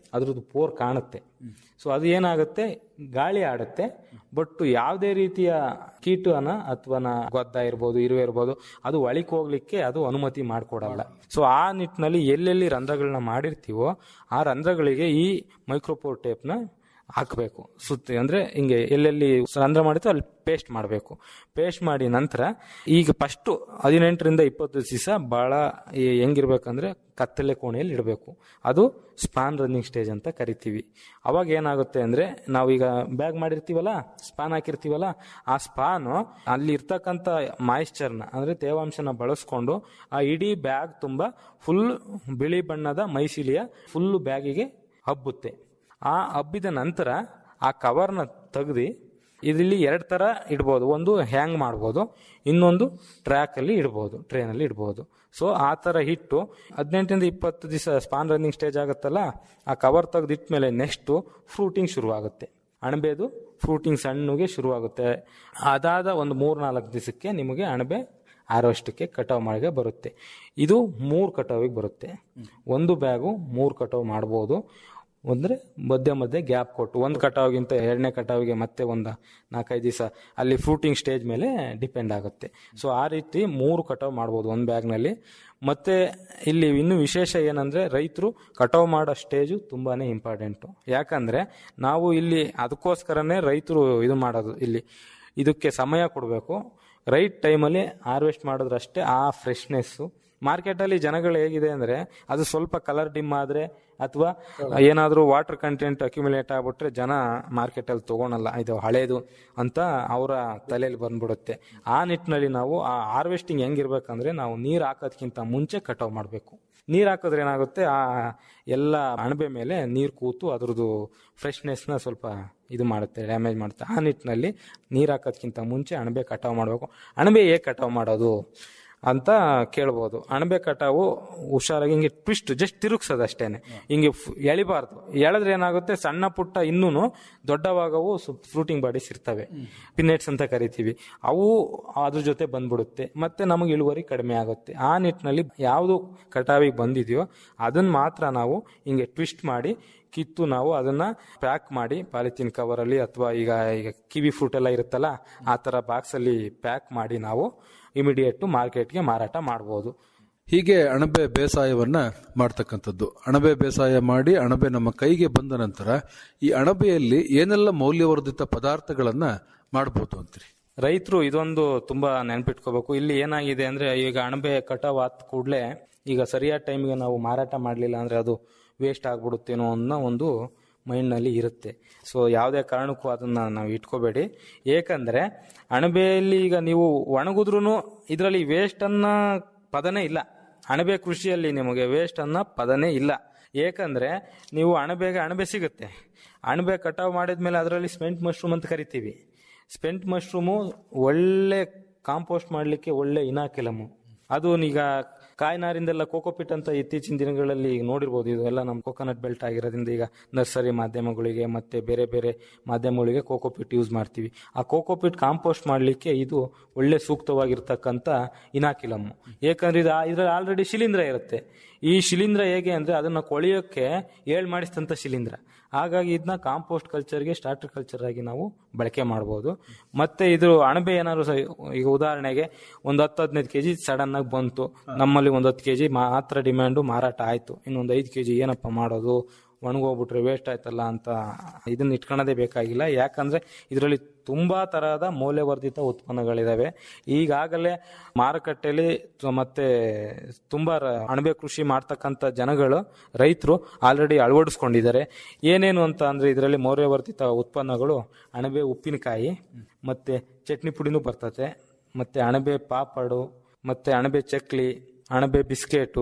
ಅದ್ರದ್ದು ಪೋರ್ ಕಾಣುತ್ತೆ ಸೊ ಅದು ಏನಾಗುತ್ತೆ ಗಾಳಿ ಆಡುತ್ತೆ ಬಟ್ ಯಾವುದೇ ರೀತಿಯ ಕೀಟನ ಅಥವಾ ಗೊದ್ದ ಇರ್ಬೋದು ಇರುವೆ ಇರ್ಬೋದು ಅದು ಒಳಿಕ್ ಹೋಗ್ಲಿಕ್ಕೆ ಅದು ಅನುಮತಿ ಮಾಡಿಕೊಡಲ್ಲ ಸೊ ಆ ನಿಟ್ಟಿನಲ್ಲಿ ಎಲ್ಲೆಲ್ಲಿ ರಂಧ್ರಗಳನ್ನ ಮಾಡಿರ್ತೀವೋ ಆ ರಂಧ್ರಗಳಿಗೆ ಈ ಮೈಕ್ರೋಪೋರ್ ಟೇಪ್ನ ಹಾಕಬೇಕು ಸುತ್ತಿ ಅಂದ್ರೆ ಹಿಂಗೆ ಎಲ್ಲೆಲ್ಲಿ ರಂಧ್ರ ಮಾಡಿತ್ತು ಅಲ್ಲಿ ಪೇಸ್ಟ್ ಮಾಡಬೇಕು ಪೇಸ್ಟ್ ಮಾಡಿ ನಂತರ ಈಗ ಫಸ್ಟ್ ಹದಿನೆಂಟರಿಂದ ಇಪ್ಪತ್ತು ದಿವಸ ಬಹಳ ಈ- ಹೆಂಗಿರ್ಬೇಕಂದ್ರೆ ಕತ್ತಲೆ ಕೋಣೆಯಲ್ಲಿ ಇಡಬೇಕು ಅದು ಸ್ಪಾನ್ ರನ್ನಿಂಗ್ ಸ್ಟೇಜ್ ಅಂತ ಕರಿತೀವಿ ಅವಾಗ ಏನಾಗುತ್ತೆ ಅಂದ್ರೆ ನಾವೀಗ ಬ್ಯಾಗ್ ಮಾಡಿರ್ತೀವಲ್ಲ ಸ್ಪಾನ್ ಹಾಕಿರ್ತೀವಲ್ಲ ಆ ಸ್ಪಾನು ಅಲ್ಲಿ ಇರ್ತಕ್ಕಂಥ ಮಾಯಿಶ್ಚರ್ನ ಅಂದ್ರೆ ತೇವಾಂಶನ ಬಳಸ್ಕೊಂಡು ಆ ಇಡೀ ಬ್ಯಾಗ್ ತುಂಬಾ ಫುಲ್ ಬಿಳಿ ಬಣ್ಣದ ಮೈಸಿಲಿಯ ಫುಲ್ ಬ್ಯಾಗಿಗೆ ಹಬ್ಬುತ್ತೆ ಆ ಹಬ್ಬಿದ ನಂತರ ಆ ಕವರ್ನ ತೆಗ್ದು ಇದರಲ್ಲಿ ಎರಡು ಥರ ಇಡ್ಬೋದು ಒಂದು ಹ್ಯಾಂಗ್ ಮಾಡ್ಬೋದು ಇನ್ನೊಂದು ಟ್ರ್ಯಾಕಲ್ಲಿ ಇಡ್ಬೋದು ಟ್ರೈನಲ್ಲಿ ಇಡ್ಬೋದು ಸೊ ಆ ಥರ ಇಟ್ಟು ಹದಿನೆಂಟರಿಂದ ಇಪ್ಪತ್ತು ದಿವಸ ಸ್ಪಾನ್ ರನ್ನಿಂಗ್ ಸ್ಟೇಜ್ ಆಗುತ್ತಲ್ಲ ಆ ಕವರ್ ತೆಗೆದಿಟ್ಮೇಲೆ ನೆಕ್ಸ್ಟು ಫ್ರೂಟಿಂಗ್ ಶುರುವಾಗುತ್ತೆ ಅಣಬೆದು ಫ್ರೂಟಿಂಗ್ ಸಣ್ಣಗೆ ಶುರುವಾಗುತ್ತೆ ಅದಾದ ಒಂದು ಮೂರು ನಾಲ್ಕು ದಿವಸಕ್ಕೆ ನಿಮಗೆ ಅಣಬೆ ಆರೋಷ್ಟಕ್ಕೆ ಕಟಾವು ಮಾಡಿಗೆ ಬರುತ್ತೆ ಇದು ಮೂರು ಕಟಾವಿಗೆ ಬರುತ್ತೆ ಒಂದು ಬ್ಯಾಗು ಮೂರು ಕಟಾವು ಮಾಡ್ಬೋದು ಅಂದರೆ ಮಧ್ಯೆ ಮಧ್ಯೆ ಗ್ಯಾಪ್ ಕೊಟ್ಟು ಒಂದು ಕಟಾವಿಗಿಂತ ಎರಡನೇ ಕಟಾವಿಗೆ ಮತ್ತೆ ಒಂದು ನಾಲ್ಕೈದು ದಿವಸ ಅಲ್ಲಿ ಫ್ರೂಟಿಂಗ್ ಸ್ಟೇಜ್ ಮೇಲೆ ಡಿಪೆಂಡ್ ಆಗುತ್ತೆ ಸೊ ಆ ರೀತಿ ಮೂರು ಕಟಾವು ಮಾಡ್ಬೋದು ಒಂದು ಬ್ಯಾಗ್ನಲ್ಲಿ ಮತ್ತೆ ಇಲ್ಲಿ ಇನ್ನೂ ವಿಶೇಷ ಏನಂದ್ರೆ ರೈತರು ಕಟಾವು ಮಾಡೋ ಸ್ಟೇಜು ತುಂಬಾನೇ ಇಂಪಾರ್ಟೆಂಟು ಯಾಕಂದ್ರೆ ನಾವು ಇಲ್ಲಿ ಅದಕ್ಕೋಸ್ಕರನೇ ರೈತರು ಇದು ಮಾಡೋದು ಇಲ್ಲಿ ಇದಕ್ಕೆ ಸಮಯ ಕೊಡಬೇಕು ರೈಟ್ ಟೈಮಲ್ಲಿ ಹಾರ್ವೆಸ್ಟ್ ಮಾಡಿದ್ರಷ್ಟೇ ಆ ಫ್ರೆಶ್ನೆಸ್ಸು ಮಾರ್ಕೆಟಲ್ಲಿ ಜನಗಳು ಹೇಗಿದೆ ಅಂದ್ರೆ ಅದು ಸ್ವಲ್ಪ ಕಲರ್ ಡಿಮ್ ಆದ್ರೆ ಅಥವಾ ಏನಾದರೂ ವಾಟರ್ ಕಂಟೆಂಟ್ ಅಕ್ಯುಮುಲೇಟ್ ಆಗ್ಬಿಟ್ರೆ ಜನ ಮಾರ್ಕೆಟಲ್ಲಿ ತಗೊಳಲ್ಲ ಇದು ಹಳೇದು ಅಂತ ಅವರ ತಲೆಯಲ್ಲಿ ಬಂದ್ಬಿಡುತ್ತೆ ಆ ನಿಟ್ಟಿನಲ್ಲಿ ನಾವು ಆ ಹಾರ್ವೆಸ್ಟಿಂಗ್ ಹೆಂಗಿರ್ಬೇಕಂದ್ರೆ ನಾವು ನೀರು ಹಾಕೋದ್ಕಿಂತ ಮುಂಚೆ ಕಟಾವ್ ಮಾಡಬೇಕು ನೀರು ಹಾಕಿದ್ರೆ ಏನಾಗುತ್ತೆ ಆ ಎಲ್ಲ ಅಣಬೆ ಮೇಲೆ ನೀರು ಕೂತು ಅದ್ರದ್ದು ಫ್ರೆಶ್ನೆಸ್ನ ಸ್ವಲ್ಪ ಇದು ಮಾಡುತ್ತೆ ಡ್ಯಾಮೇಜ್ ಮಾಡುತ್ತೆ ಆ ನಿಟ್ಟಿನಲ್ಲಿ ನೀರು ಹಾಕೋದ್ಕಿಂತ ಮುಂಚೆ ಅಣಬೆ ಕಟಾವು ಮಾಡಬೇಕು ಅಣಬೆ ಹೇಗೆ ಕಟಾವು ಮಾಡೋದು ಅಂತ ಕೇಳ್ಬೋದು ಅಣಬೆ ಕಟಾವು ಹುಷಾರಾಗಿ ಹಿಂಗೆ ಟ್ವಿಸ್ಟ್ ಜಸ್ಟ್ ತಿರುಗ್ಸೋದು ಅಷ್ಟೇನೆ ಹಿಂಗೆ ಫ್- ಎಳಿಬಾರ್ದು ಎಳೆದ್ರೆ ಏನಾಗುತ್ತೆ ಸಣ್ಣ ಪುಟ್ಟ ಇನ್ನೂ ದೊಡ್ಡವಾಗವು ಫ್ರೂಟಿಂಗ್ ಬಾಡೀಸ್ ಇರ್ತವೆ ಪಿನೆಟ್ಸ್ ಅಂತ ಕರಿತೀವಿ ಅವು ಅದ್ರ ಜೊತೆ ಬಂದ್ಬಿಡುತ್ತೆ ಮತ್ತೆ ನಮಗೆ ಇಳುವರಿ ಕಡಿಮೆ ಆಗುತ್ತೆ ಆ ನಿಟ್ಟಿನಲ್ಲಿ ಯಾವುದು ಕಟಾವಿಗೆ ಬಂದಿದೆಯೋ ಅದನ್ನ ಮಾತ್ರ ನಾವು ಹಿಂಗೆ ಟ್ವಿಸ್ಟ್ ಮಾಡಿ ಕಿತ್ತು ನಾವು ಅದನ್ನ ಪ್ಯಾಕ್ ಮಾಡಿ ಪಾಲಿಥಿನ್ ಕವರಲ್ಲಿ ಅಥವಾ ಈಗ ಈಗ ಕಿವಿ ಫ್ರೂಟ್ ಎಲ್ಲ ಇರುತ್ತಲ್ಲ ಆ ಥರ ಬಾಕ್ಸಲ್ಲಿ ಪ್ಯಾಕ್ ಮಾಡಿ ನಾವು ಇಮಿಡಿಯೇಟ್ ಮಾರ್ಕೆಟ್ಗೆ ಮಾರಾಟ ಮಾಡ್ಬೋದು ಹೀಗೆ ಅಣಬೆ ಬೇಸಾಯವನ್ನ ಮಾಡ್ತಕ್ಕಂಥದ್ದು ಅಣಬೆ ಬೇಸಾಯ ಮಾಡಿ ಅಣಬೆ ನಮ್ಮ ಕೈಗೆ ಬಂದ ನಂತರ ಈ ಅಣಬೆಯಲ್ಲಿ ಏನೆಲ್ಲ ಮೌಲ್ಯವರ್ಧಿತ ಪದಾರ್ಥಗಳನ್ನ ಮಾಡಬಹುದು ಅಂತೀರಿ ರೈತರು ಇದೊಂದು ತುಂಬಾ ನೆನ್ಪಿಟ್ಕೋಬೇಕು ಇಲ್ಲಿ ಏನಾಗಿದೆ ಅಂದ್ರೆ ಈಗ ಅಣಬೆ ಕಟಾವ್ ಆದ ಕೂಡಲೇ ಈಗ ಸರಿಯಾದ ಟೈಮ್ಗೆ ನಾವು ಮಾರಾಟ ಮಾಡಲಿಲ್ಲ ಅಂದ್ರೆ ಅದು ವೇಸ್ಟ್ ಆಗ್ಬಿಡುತ್ತೇನೋ ಅನ್ನೋ ಒಂದು ಮೈಂಡ್ನಲ್ಲಿ ಇರುತ್ತೆ ಸೊ ಯಾವುದೇ ಕಾರಣಕ್ಕೂ ಅದನ್ನ ನಾವು ಇಟ್ಕೋಬೇಡಿ ಏಕೆಂದ್ರೆ ಅಣಬೆಯಲ್ಲಿ ಈಗ ನೀವು ಒಣಗಿದ್ರೂ ಇದರಲ್ಲಿ ವೇಸ್ಟ್ ಅನ್ನ ಪದನೇ ಇಲ್ಲ ಅಣಬೆ ಕೃಷಿಯಲ್ಲಿ ನಿಮಗೆ ವೇಸ್ಟ್ ಅನ್ನೋ ಪದನೇ ಇಲ್ಲ ಏಕೆಂದ್ರೆ ನೀವು ಅಣಬೆಗೆ ಅಣಬೆ ಸಿಗುತ್ತೆ ಅಣಬೆ ಕಟಾವು ಮಾಡಿದ್ಮೇಲೆ ಅದರಲ್ಲಿ ಸ್ಪೆಂಟ್ ಮಶ್ರೂಮ್ ಅಂತ ಕರಿತೀವಿ ಸ್ಪೆಂಟ್ ಮಶ್ರೂಮು ಒಳ್ಳೆ ಕಾಂಪೋಸ್ಟ್ ಮಾಡಲಿಕ್ಕೆ ಒಳ್ಳೆ ಇನಾಕಿಲಮು ಅದು ಈಗ ಕಾಯಿನಾರಿಂದೆಲ್ಲ ಕೋಕೋಪಿಟ್ ಅಂತ ಇತ್ತೀಚಿನ ದಿನಗಳಲ್ಲಿ ಈಗ ನೋಡಿರ್ಬೋದು ಇದು ಎಲ್ಲ ನಮ್ಮ ಕೋಕೋನಟ್ ಬೆಲ್ಟ್ ಆಗಿರೋದ್ರಿಂದ ಈಗ ನರ್ಸರಿ ಮಾಧ್ಯಮಗಳಿಗೆ ಮತ್ತೆ ಬೇರೆ ಬೇರೆ ಮಾಧ್ಯಮಗಳಿಗೆ ಕೋಕೋಪಿಟ್ ಯೂಸ್ ಮಾಡ್ತೀವಿ ಆ ಕೋಕೋಪಿಟ್ ಕಾಂಪೋಸ್ಟ್ ಮಾಡಲಿಕ್ಕೆ ಇದು ಒಳ್ಳೆ ಸೂಕ್ತವಾಗಿರ್ತಕ್ಕಂಥ ಇನಾಕಿಲಮ್ಮು ಏಕೆಂದ್ರೆ ಇದು ಇದರಲ್ಲಿ ಆಲ್ರೆಡಿ ಶಿಲೀಂಧ್ರ ಇರುತ್ತೆ ಈ ಶಿಲೀಂಧ್ರ ಹೇಗೆ ಅಂದ್ರೆ ಅದನ್ನ ಕೊಳೆಯೋಕ್ಕೆ ಏಳ್ ಮಾಡಿಸಿದಂಥ ಶಿಲೀಂಧ್ರ ಹಾಗಾಗಿ ಇದನ್ನ ಕಾಂಪೋಸ್ಟ್ ಕಲ್ಚರ್ಗೆ ಸ್ಟಾರ್ಟರ್ ಕಲ್ಚರ್ ಆಗಿ ನಾವು ಬಳಕೆ ಮಾಡ್ಬೋದು ಮತ್ತೆ ಇದು ಅಣಬೆ ಏನಾದ್ರು ಸ- ಈಗ ಉದಾಹರಣೆಗೆ ಒಂದು ಹತ್ತು ಹದಿನೈದು ಕೆಜಿ ಸಡನ್ ಆಗಿ ಬಂತು ನಮ್ಮಲ್ಲಿ ಒಂದು ಹತ್ತು ಕೆಜಿ ಮಾತ್ರ ಡಿಮ್ಯಾಂಡು ಮಾರಾಟ ಆಯ್ತು ಇನ್ನೊಂದು ಐದು ಕೆಜಿ ಏನಪ್ಪ ಮಾಡೋದು ಒಣಗೋಗ್ಬಿಟ್ರೆ ವೇಸ್ಟ್ ಆಯ್ತಲ್ಲ ಅಂತ ಇದನ್ನ ಇಟ್ಕೊಳ್ಳೋದೇ ಬೇಕಾಗಿಲ್ಲ ಯಾಕಂದ್ರೆ ಇದರಲ್ಲಿ ತುಂಬಾ ತರಹದ ಮೌಲ್ಯವರ್ಧಿತ ಉತ್ಪನ್ನಗಳಿದಾವೆ ಈಗಾಗಲೇ ಮಾರುಕಟ್ಟೆಯಲ್ಲಿ ತ- ಮತ್ತೆ ತುಂಬಾ ರ- ಅಣಬೆ ಕೃಷಿ ಮಾಡ್ತಕ್ಕಂಥ ಜನಗಳು ರೈತರು ಆಲ್ರೆಡಿ ಅಳವಡಿಸ್ಕೊಂಡಿದ್ದಾರೆ ಏನೇನು ಅಂತ ಅಂದ್ರೆ ಇದರಲ್ಲಿ ಮೌಲ್ಯವರ್ಧಿತ ಉತ್ಪನ್ನಗಳು ಅಣಬೆ ಉಪ್ಪಿನಕಾಯಿ ಮತ್ತೆ ಚಟ್ನಿ ಪುಡಿನೂ ಬರ್ತದೆ ಮತ್ತೆ ಅಣಬೆ ಪಾಪಡು ಮತ್ತೆ ಅಣಬೆ ಚಕ್ಲಿ ಅಣಬೆ ಬಿಸ್ಕೆಟು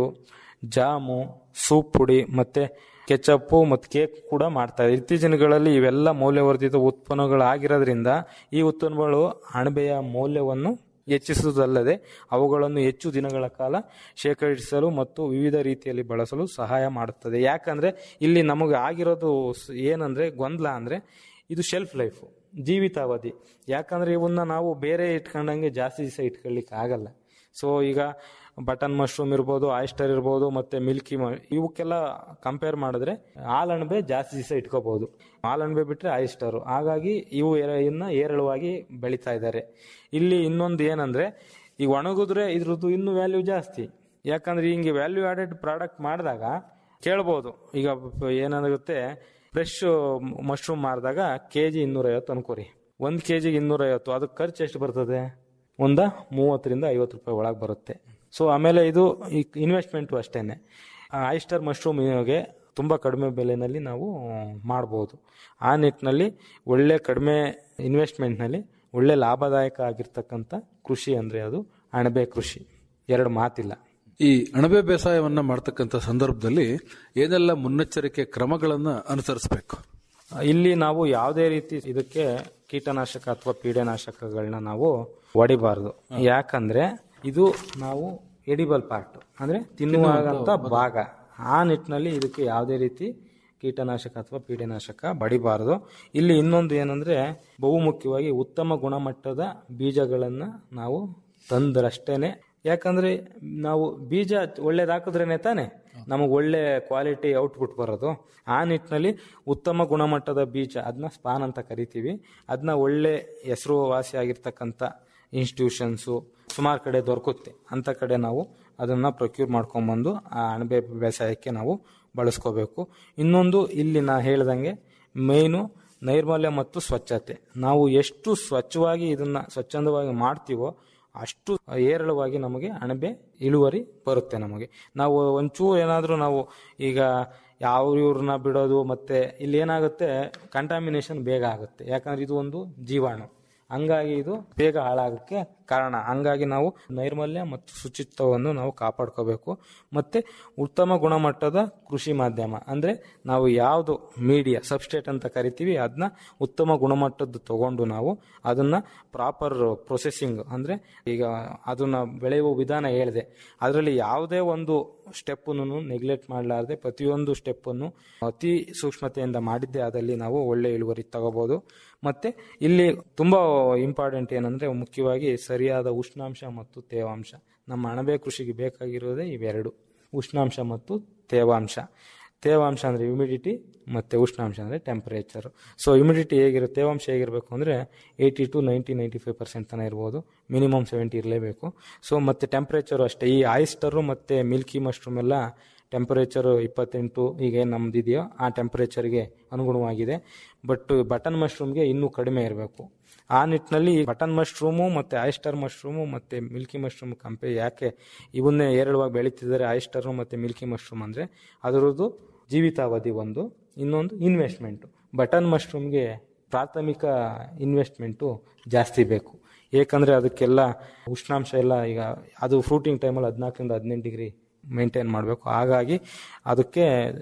ಜಾಮು ಸೂಪ್ ಪುಡಿ ಮತ್ತೆ ಕೆಚಪ್ಪು ಮತ್ತು ಕೇಕ್ ಕೂಡ ಮಾಡ್ತಾರೆ ಇತ್ತೀಚಿನ ದಿನಗಳಲ್ಲಿ ಇವೆಲ್ಲ ಮೌಲ್ಯವರ್ಧಿತ ಉತ್ಪನ್ನಗಳಾಗಿರೋದ್ರಿಂದ ಈ ಉತ್ಪನ್ನಗಳು ಅಣಬೆಯ ಮೌಲ್ಯವನ್ನು ಹೆಚ್ಚಿಸುವುದಲ್ಲದೆ ಅವುಗಳನ್ನು ಹೆಚ್ಚು ದಿನಗಳ ಕಾಲ ಶೇಖರಿಸಲು ಮತ್ತು ವಿವಿಧ ರೀತಿಯಲ್ಲಿ ಬಳಸಲು ಸಹಾಯ ಮಾಡುತ್ತದೆ ಯಾಕಂದ್ರೆ ಇಲ್ಲಿ ನಮಗೆ ಆಗಿರೋದು ಸ್- ಏನಂದ್ರೆ ಗೊಂದಲ ಅಂದ್ರೆ ಇದು ಶೆಲ್ಫ್ ಲೈಫ್ ಜೀವಿತಾವಧಿ ಯಾಕಂದ್ರೆ ಇವನ್ನ ನಾವು ಬೇರೆ ಇಟ್ಕೊಂಡಂಗೆ ಜಾಸ್ತಿ ದಿವಸ ಇಟ್ಕೊಳ್ಳಿಕ್ಕೆ ಆಗಲ್ಲ ಸೊ ಈಗ ಬಟನ್ ಮಶ್ರೂಮ್ ಇರ್ಬೋದು ಆಯಿಸ್ಟರ್ ಇರ್ಬೋದು ಮತ್ತೆ ಮಿಲ್ಕಿ ಮ- ಇವಕ್ಕೆಲ್ಲ ಕಂಪೇರ್ ಮಾಡಿದ್ರೆ ಹಾಲಣಬೆ ಜಾಸ್ತಿ ದಿವಸ ಇಟ್ಕೋಬಹುದು ಹಾಲಣಬೆ ಬಿಟ್ರೆ ಆಯಿಸ್ಟರು ಹಾಗಾಗಿ ಇವು ಏರ- ಇನ್ನ ಏರಳವಾಗಿ ಬೆಳೀತಾ ಇದ್ದಾರೆ ಇಲ್ಲಿ ಇನ್ನೊಂದು ಏನಂದ್ರೆ ಈಗ ಒಣಗಿದ್ರೆ ಇದ್ರದ್ದು ಇನ್ನೂ ವ್ಯಾಲ್ಯೂ ಜಾಸ್ತಿ ಯಾಕಂದ್ರೆ ಹಿಂಗೆ ವ್ಯಾಲ್ಯೂ ಆಡೆಡ್ ಪ್ರಾಡಕ್ಟ್ ಮಾಡಿದಾಗ ಕೇಳ್ಬೋದು ಈಗ ಏನಾಗುತ್ತೆ ಫ್ರೆಶ್ ಮಶ್ರೂಮ್ ಮಾರಿದಾಗ ಕೆ ಜಿ ಇನ್ನೂರೈವತ್ತು ಅನ್ಕೋರಿ ಒಂದು ಕೆ ಜಿಗೆ ಇನ್ನೂರೈವತ್ತು ಅದಕ್ಕೆ ಖರ್ಚು ಎಷ್ಟು ಬರ್ತದೆ ಒಂದ ಮೂವತ್ತರಿಂದ ಐವತ್ತು ರೂಪಾಯಿ ಒಳಗೆ ಬರುತ್ತೆ ಸೊ ಆಮೇಲೆ ಇದು ಇನ್ವೆಸ್ಟ್ಮೆಂಟು ಅಷ್ಟೇನೆ ಆಯಿಸ್ಟರ್ ಮಶ್ರೂಮ್ಗೆ ತುಂಬ ಕಡಿಮೆ ಬೆಲೆನಲ್ಲಿ ನಾವು ಮಾಡ್ಬೋದು ಆ ನಿಟ್ಟಿನಲ್ಲಿ ಒಳ್ಳೆ ಕಡಿಮೆ ಇನ್ವೆಸ್ಟ್ಮೆಂಟ್ನಲ್ಲಿ ಒಳ್ಳೆ ಲಾಭದಾಯಕ ಆಗಿರ್ತಕ್ಕಂಥ ಕೃಷಿ ಅಂದರೆ ಅದು ಅಣಬೆ ಕೃಷಿ ಎರಡು ಮಾತಿಲ್ಲ ಈ ಅಣಬೆ ಬೇಸಾಯವನ್ನ ಮಾಡ್ತಕ್ಕಂಥ ಸಂದರ್ಭದಲ್ಲಿ ಏನೆಲ್ಲ ಮುನ್ನೆಚ್ಚರಿಕೆ ಕ್ರಮಗಳನ್ನ ಅನುಸರಿಸಬೇಕು ಇಲ್ಲಿ ನಾವು ಯಾವುದೇ ರೀತಿ ಇದಕ್ಕೆ ಕೀಟನಾಶಕ ಅಥವಾ ಪೀಡೆನಾಶಕಗಳನ್ನ ನಾವು ಹೊಡಿಬಾರ್ದು ಯಾಕಂದ್ರೆ ಇದು ನಾವು ಎಡಿಬಲ್ ಪಾರ್ಟ್ ಅಂದ್ರೆ ತಿನ್ನುವಾಗಂತ ಭಾಗ ಆ ನಿಟ್ಟಿನಲ್ಲಿ ಇದಕ್ಕೆ ಯಾವುದೇ ರೀತಿ ಕೀಟನಾಶಕ ಅಥವಾ ಪೀಡೆನಾಶಕ ಬಡಿಬಾರದು ಇಲ್ಲಿ ಇನ್ನೊಂದು ಏನಂದ್ರೆ ಬಹುಮುಖ್ಯವಾಗಿ ಉತ್ತಮ ಗುಣಮಟ್ಟದ ಬೀಜಗಳನ್ನ ನಾವು ತಂದ್ರಷ್ಟೇನೆ ಯಾಕಂದ್ರೆ ನಾವು ಬೀಜ ಒಳ್ಳೇದು ಹಾಕಿದ್ರೇನೆ ತಾನೆ ನಮಗೆ ಒಳ್ಳೆ ಕ್ವಾಲಿಟಿ ಔಟ್ಪುಟ್ ಬರೋದು ಆ ನಿಟ್ಟಿನಲ್ಲಿ ಉತ್ತಮ ಗುಣಮಟ್ಟದ ಬೀಜ ಅದನ್ನ ಸ್ಪಾನ್ ಅಂತ ಕರಿತೀವಿ ಅದನ್ನ ಒಳ್ಳೆ ಹೆಸರುವಾಸಿ ಆಗಿರ್ತಕ್ಕಂಥ ಇನ್ಸ್ಟಿಟ್ಯೂಷನ್ಸು ಸುಮಾರು ಕಡೆ ದೊರಕುತ್ತೆ ಅಂತ ಕಡೆ ನಾವು ಅದನ್ನ ಪ್ರೊಕ್ಯೂರ್ ಮಾಡ್ಕೊಂಬಂದು ಆ ಅಣಬೆ ಬೇಸಾಯಕ್ಕೆ ನಾವು ಬಳಸ್ಕೋಬೇಕು ಇನ್ನೊಂದು ಇಲ್ಲಿ ನಾ ಹೇಳ್ದಂಗೆ ಮೇಯ್ನು ನೈರ್ಮಲ್ಯ ಮತ್ತು ಸ್ವಚ್ಛತೆ ನಾವು ಎಷ್ಟು ಸ್ವಚ್ಛವಾಗಿ ಇದನ್ನ ಸ್ವಚ್ಛಂದವಾಗಿ ಮಾಡ್ತೀವೋ ಅಷ್ಟು ಏರಳವಾಗಿ ನಮಗೆ ಅಣಬೆ ಇಳುವರಿ ಬರುತ್ತೆ ನಮಗೆ ನಾವು ಒಂಚೂರು ಏನಾದರೂ ನಾವು ಈಗ ಯಾವ ಇವ್ರನ್ನ ಬಿಡೋದು ಮತ್ತೆ ಇಲ್ಲಿ ಏನಾಗುತ್ತೆ ಕಂಟಾಮಿನೇಷನ್ ಬೇಗ ಆಗುತ್ತೆ ಯಾಕಂದ್ರೆ ಇದು ಒಂದು ಜೀವಾಣು ಹಂಗಾಗಿ ಇದು ಬೇಗ ಹಾಳಾಗಕ್ಕೆ ಕಾರಣ ಹಂಗಾಗಿ ನಾವು ನೈರ್ಮಲ್ಯ ಮತ್ತು ಶುಚಿತ್ವವನ್ನು ನಾವು ಕಾಪಾಡ್ಕೋಬೇಕು ಮತ್ತೆ ಉತ್ತಮ ಗುಣಮಟ್ಟದ ಕೃಷಿ ಮಾಧ್ಯಮ ಅಂದ್ರೆ ನಾವು ಯಾವುದು ಮೀಡಿಯಾ ಸಬ್ಸ್ಟೇಟ್ ಅಂತ ಕರಿತೀವಿ ಅದನ್ನ ಉತ್ತಮ ಗುಣಮಟ್ಟದ್ದು ತಗೊಂಡು ನಾವು ಅದನ್ನ ಪ್ರಾಪರ್ ಪ್ರೊಸೆಸಿಂಗ್ ಅಂದ್ರೆ ಈಗ ಅದನ್ನ ಬೆಳೆಯುವ ವಿಧಾನ ಹೇಳಿದೆ ಅದರಲ್ಲಿ ಯಾವುದೇ ಒಂದು ಸ್ಟೆಪ್ಪನ್ನು ನೆಗ್ಲೆಕ್ಟ್ ಮಾಡಲಾರದೆ ಪ್ರತಿಯೊಂದು ಸ್ಟೆಪ್ಪನ್ನು ಅತಿ ಸೂಕ್ಷ್ಮತೆಯಿಂದ ಮಾಡಿದ್ದೆ ಅದಲ್ಲಿ ನಾವು ಒಳ್ಳೆ ಇಳುವರಿ ತಗೋಬಹುದು ಮತ್ತೆ ಇಲ್ಲಿ ತುಂಬಾ ಇಂಪಾರ್ಟೆಂಟ್ ಏನಂದ್ರೆ ಮುಖ್ಯವಾಗಿ ಸರಿಯಾದ ಉಷ್ಣಾಂಶ ಮತ್ತು ತೇವಾಂಶ ನಮ್ಮ ಅಣಬೆ ಕೃಷಿಗೆ ಬೇಕಾಗಿರೋದೇ ಇವೆರಡು ಉಷ್ಣಾಂಶ ಮತ್ತು ತೇವಾಂಶ ತೇವಾಂಶ ಅಂದ್ರೆ ಹ್ಯುಮಿಡಿಟಿ ಮತ್ತೆ ಉಷ್ಣಾಂಶ ಅಂದ್ರೆ ಟೆಂಪರೇಚರ್ ಸೊ ಹ್ಯುಮಿಡಿಟಿ ಹೇಗಿರುತ್ತೆ ತೇವಾಂಶ ಹೇಗಿರಬೇಕು ಅಂದ್ರೆ eighty to ninety ninety five percent ತನಕ ಇರ್ಬೋದು ಮಿನಿಮಮ್ ಸೆವೆಂಟಿ ಇರಲೇಬೇಕು ಸೊ ಮತ್ತೆ ಟೆಂಪರೇಚರ್ ಅಷ್ಟೇ ಈ ಆಯಿಸ್ಟರು ಮತ್ತೆ ಮಿಲ್ಕಿ ಮಶ್ರೂಮ್ ಎಲ್ಲ ಟೆಂಪರೇಚರು ಇಪ್ಪತ್ತೆಂಟು ಈಗ ಏನು ನಮ್ದಿದೆಯೋ ಆ ಟೆಂಪರೇಚರ್ಗೆ ಅನುಗುಣವಾಗಿದೆ ಬಟ್ ಬಟನ್ ಮಶ್ರೂಮ್ಗೆ ಇನ್ನೂ ಕಡಿಮೆ ಇರಬೇಕು ಆ ನಿಟ್ಟಿನಲ್ಲಿ ಬಟನ್ ಮಶ್ರೂಮು ಮತ್ತು ಆಯಿಸ್ಟರ್ ಮಶ್ರೂಮು ಮತ್ತು ಮಿಲ್ಕಿ ಮಶ್ರೂಮ್ ಕಂಪೆ ಯಾಕೆ ಇವನ್ನೇ ಏರಳವಾಗಿ ಬೆಳೀತಿದ್ದಾರೆ ಆಯಿಸ್ಟರು ಮತ್ತು ಮಿಲ್ಕಿ ಮಶ್ರೂಮ್ ಅಂದರೆ ಅದರದ್ದು ಜೀವಿತಾವಧಿ ಒಂದು ಇನ್ನೊಂದು ಇನ್ವೆಸ್ಟ್ಮೆಂಟು ಬಟನ್ ಮಶ್ರೂಮ್ಗೆ ಪ್ರಾಥಮಿಕ ಇನ್ವೆಸ್ಟ್ಮೆಂಟು ಜಾಸ್ತಿ ಬೇಕು ಏಕೆಂದರೆ ಅದಕ್ಕೆಲ್ಲ ಉಷ್ಣಾಂಶ ಎಲ್ಲ ಈಗ ಅದು ಫ್ರೂಟಿಂಗ್ ಟೈಮಲ್ಲಿ ಹದಿನಾಲ್ಕರಿಂದ ಹದಿನೆಂಟು ಡಿಗ್ರಿ ಮೇಂಟೈನ್ ಮಾಡಬೇಕು ಹಾಗಾಗಿ ಅದಕ್ಕೆ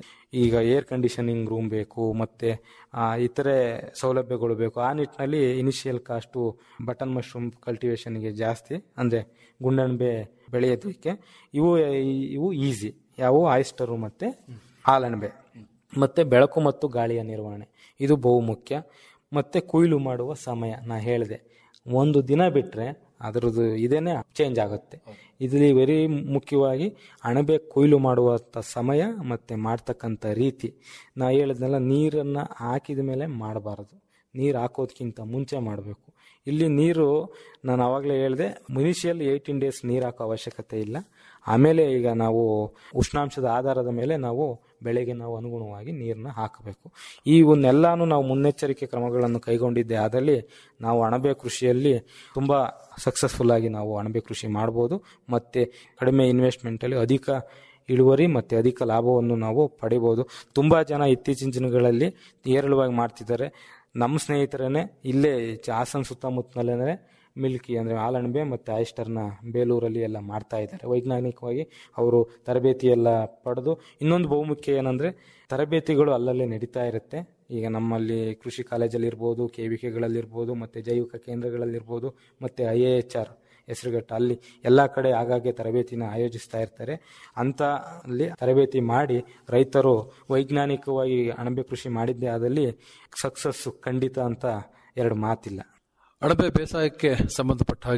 ಈಗ ಏರ್ ಕಂಡೀಷನಿಂಗ್ ರೂಮ್ ಬೇಕು ಮತ್ತು ಇತರೆ ಸೌಲಭ್ಯಗಳು ಬೇಕು ಆ ನಿಟ್ಟಿನಲ್ಲಿ ಇನಿಷಿಯಲ್ ಕಾಸ್ಟು ಬಟನ್ ಮಶ್ರೂಮ್ ಕಲ್ಟಿವೇಷನ್ಗೆ ಜಾಸ್ತಿ ಅಂದರೆ ಗುಂಡಣಬೆ ಬೆಳೆಯೋದಕ್ಕೆ ಇವು ಇವು ಈಸಿ ಯಾವುವು ಆಯಿಸ್ಟರು ಮತ್ತು ಹಾಲಣಬೆ ಮತ್ತು ಬೆಳಕು ಮತ್ತು ಗಾಳಿಯ ನಿರ್ವಹಣೆ ಇದು ಬಹುಮುಖ್ಯ ಮತ್ತು ಕೊಯ್ಲು ಮಾಡುವ ಸಮಯ ನಾ ಹೇಳಿದೆ ಒಂದು ದಿನ ಬಿಟ್ಟರೆ ಅದರದ್ದು ಇದೇನೆ ಚೇಂಜ್ ಆಗುತ್ತೆ ಇದರಲ್ಲಿ ವೆರಿ ಮುಖ್ಯವಾಗಿ ಅಣಬೆ ಕೊಯ್ಲು ಮಾಡುವಂಥ ಸಮಯ ಮತ್ತು ಮಾಡ್ತಕ್ಕಂಥ ರೀತಿ ನಾ ಹೇಳಿದ್ನೆಲ್ಲ ನೀರನ್ನು ಹಾಕಿದ ಮೇಲೆ ಮಾಡಬಾರದು ನೀರು ಹಾಕೋದಕ್ಕಿಂತ ಮುಂಚೆ ಮಾಡಬೇಕು ಇಲ್ಲಿ ನೀರು ನಾನು ಆವಾಗಲೇ ಹೇಳಿದೆ ಮುನಿಷಿಯಲ್ ಏಯ್ಟೀನ್ ಡೇಸ್ ನೀರು ಹಾಕೋ ಅವಶ್ಯಕತೆ ಇಲ್ಲ ಆಮೇಲೆ ಈಗ ನಾವು ಉಷ್ಣಾಂಶದ ಆಧಾರದ ಮೇಲೆ ನಾವು ಬೆಳೆಗೆ ನಾವು ಅನುಗುಣವಾಗಿ ನೀರನ್ನ ಹಾಕಬೇಕು ಈ ಇವನ್ನೆಲ್ಲಾನು ನಾವು ಮುನ್ನೆಚ್ಚರಿಕೆ ಕ್ರಮಗಳನ್ನು ಕೈಗೊಂಡಿದ್ದೆ ಆದಲ್ಲಿ ನಾವು ಅಣಬೆ ಕೃಷಿಯಲ್ಲಿ ತುಂಬ ಸಕ್ಸಸ್ಫುಲ್ ಆಗಿ ನಾವು ಅಣಬೆ ಕೃಷಿ ಮಾಡ್ಬೋದು ಮತ್ತು ಕಡಿಮೆ ಇನ್ವೆಸ್ಟ್ಮೆಂಟಲ್ಲಿ ಅಧಿಕ ಇಳುವರಿ ಮತ್ತು ಅಧಿಕ ಲಾಭವನ್ನು ನಾವು ಪಡಿಬೋದು ತುಂಬ ಜನ ಇತ್ತೀಚಿನ ದಿನಗಳಲ್ಲಿ ಏರಳವಾಗಿ ಮಾಡ್ತಿದ್ದಾರೆ ನಮ್ಮ ಸ್ನೇಹಿತರೇ ಇಲ್ಲೇ ಹಾಸನ ಸುತ್ತಮುತ್ತಲೇ ಮಿಲ್ಕಿ ಅಂದರೆ ಹಾಲಣಬೆ ಮತ್ತು ಆಯಿಸ್ಟರ್ನ ಬೇಲೂರಲ್ಲಿ ಎಲ್ಲ ಮಾಡ್ತಾ ಇದ್ದಾರೆ ವೈಜ್ಞಾನಿಕವಾಗಿ ಅವರು ತರಬೇತಿ ಎಲ್ಲ ಪಡೆದು ಇನ್ನೊಂದು ಬಹುಮುಖ್ಯ ಏನಂದರೆ ತರಬೇತಿಗಳು ಅಲ್ಲಲ್ಲೇ ನಡೀತಾ ಇರುತ್ತೆ ಈಗ ನಮ್ಮಲ್ಲಿ ಕೃಷಿ ಕಾಲೇಜಲ್ಲಿ ಇರ್ಬೋದು ಕೆ ವಿ ಕೆಗಳಲ್ಲಿರ್ಬೋದು ಮತ್ತು ಜೈವಿಕ ಕೇಂದ್ರಗಳಲ್ಲಿರ್ಬೋದು ಮತ್ತು I A H R Hesaraghatta ಅಲ್ಲಿ ಎಲ್ಲ ಕಡೆ ಆಗಾಗ್ಗೆ ತರಬೇತಿನ ಆಯೋಜಿಸ್ತಾ ಇರ್ತಾರೆ ಅಂತ ಅಲ್ಲಿ ತರಬೇತಿ ಮಾಡಿ ರೈತರು ವೈಜ್ಞಾನಿಕವಾಗಿ ಅಣಬೆ ಕೃಷಿ ಮಾಡಿದ್ದೇ ಆದಲ್ಲಿ ಸಕ್ಸಸ್ಸು ಖಂಡಿತ ಅಂತ ಎರಡು ಮಾತಿಲ್ಲ ಅಣಬೆ ಬೇಸಾಯಕ್ಕೆ ಸಂಬಂಧಪಟ್ಟ ಹಾಗೆ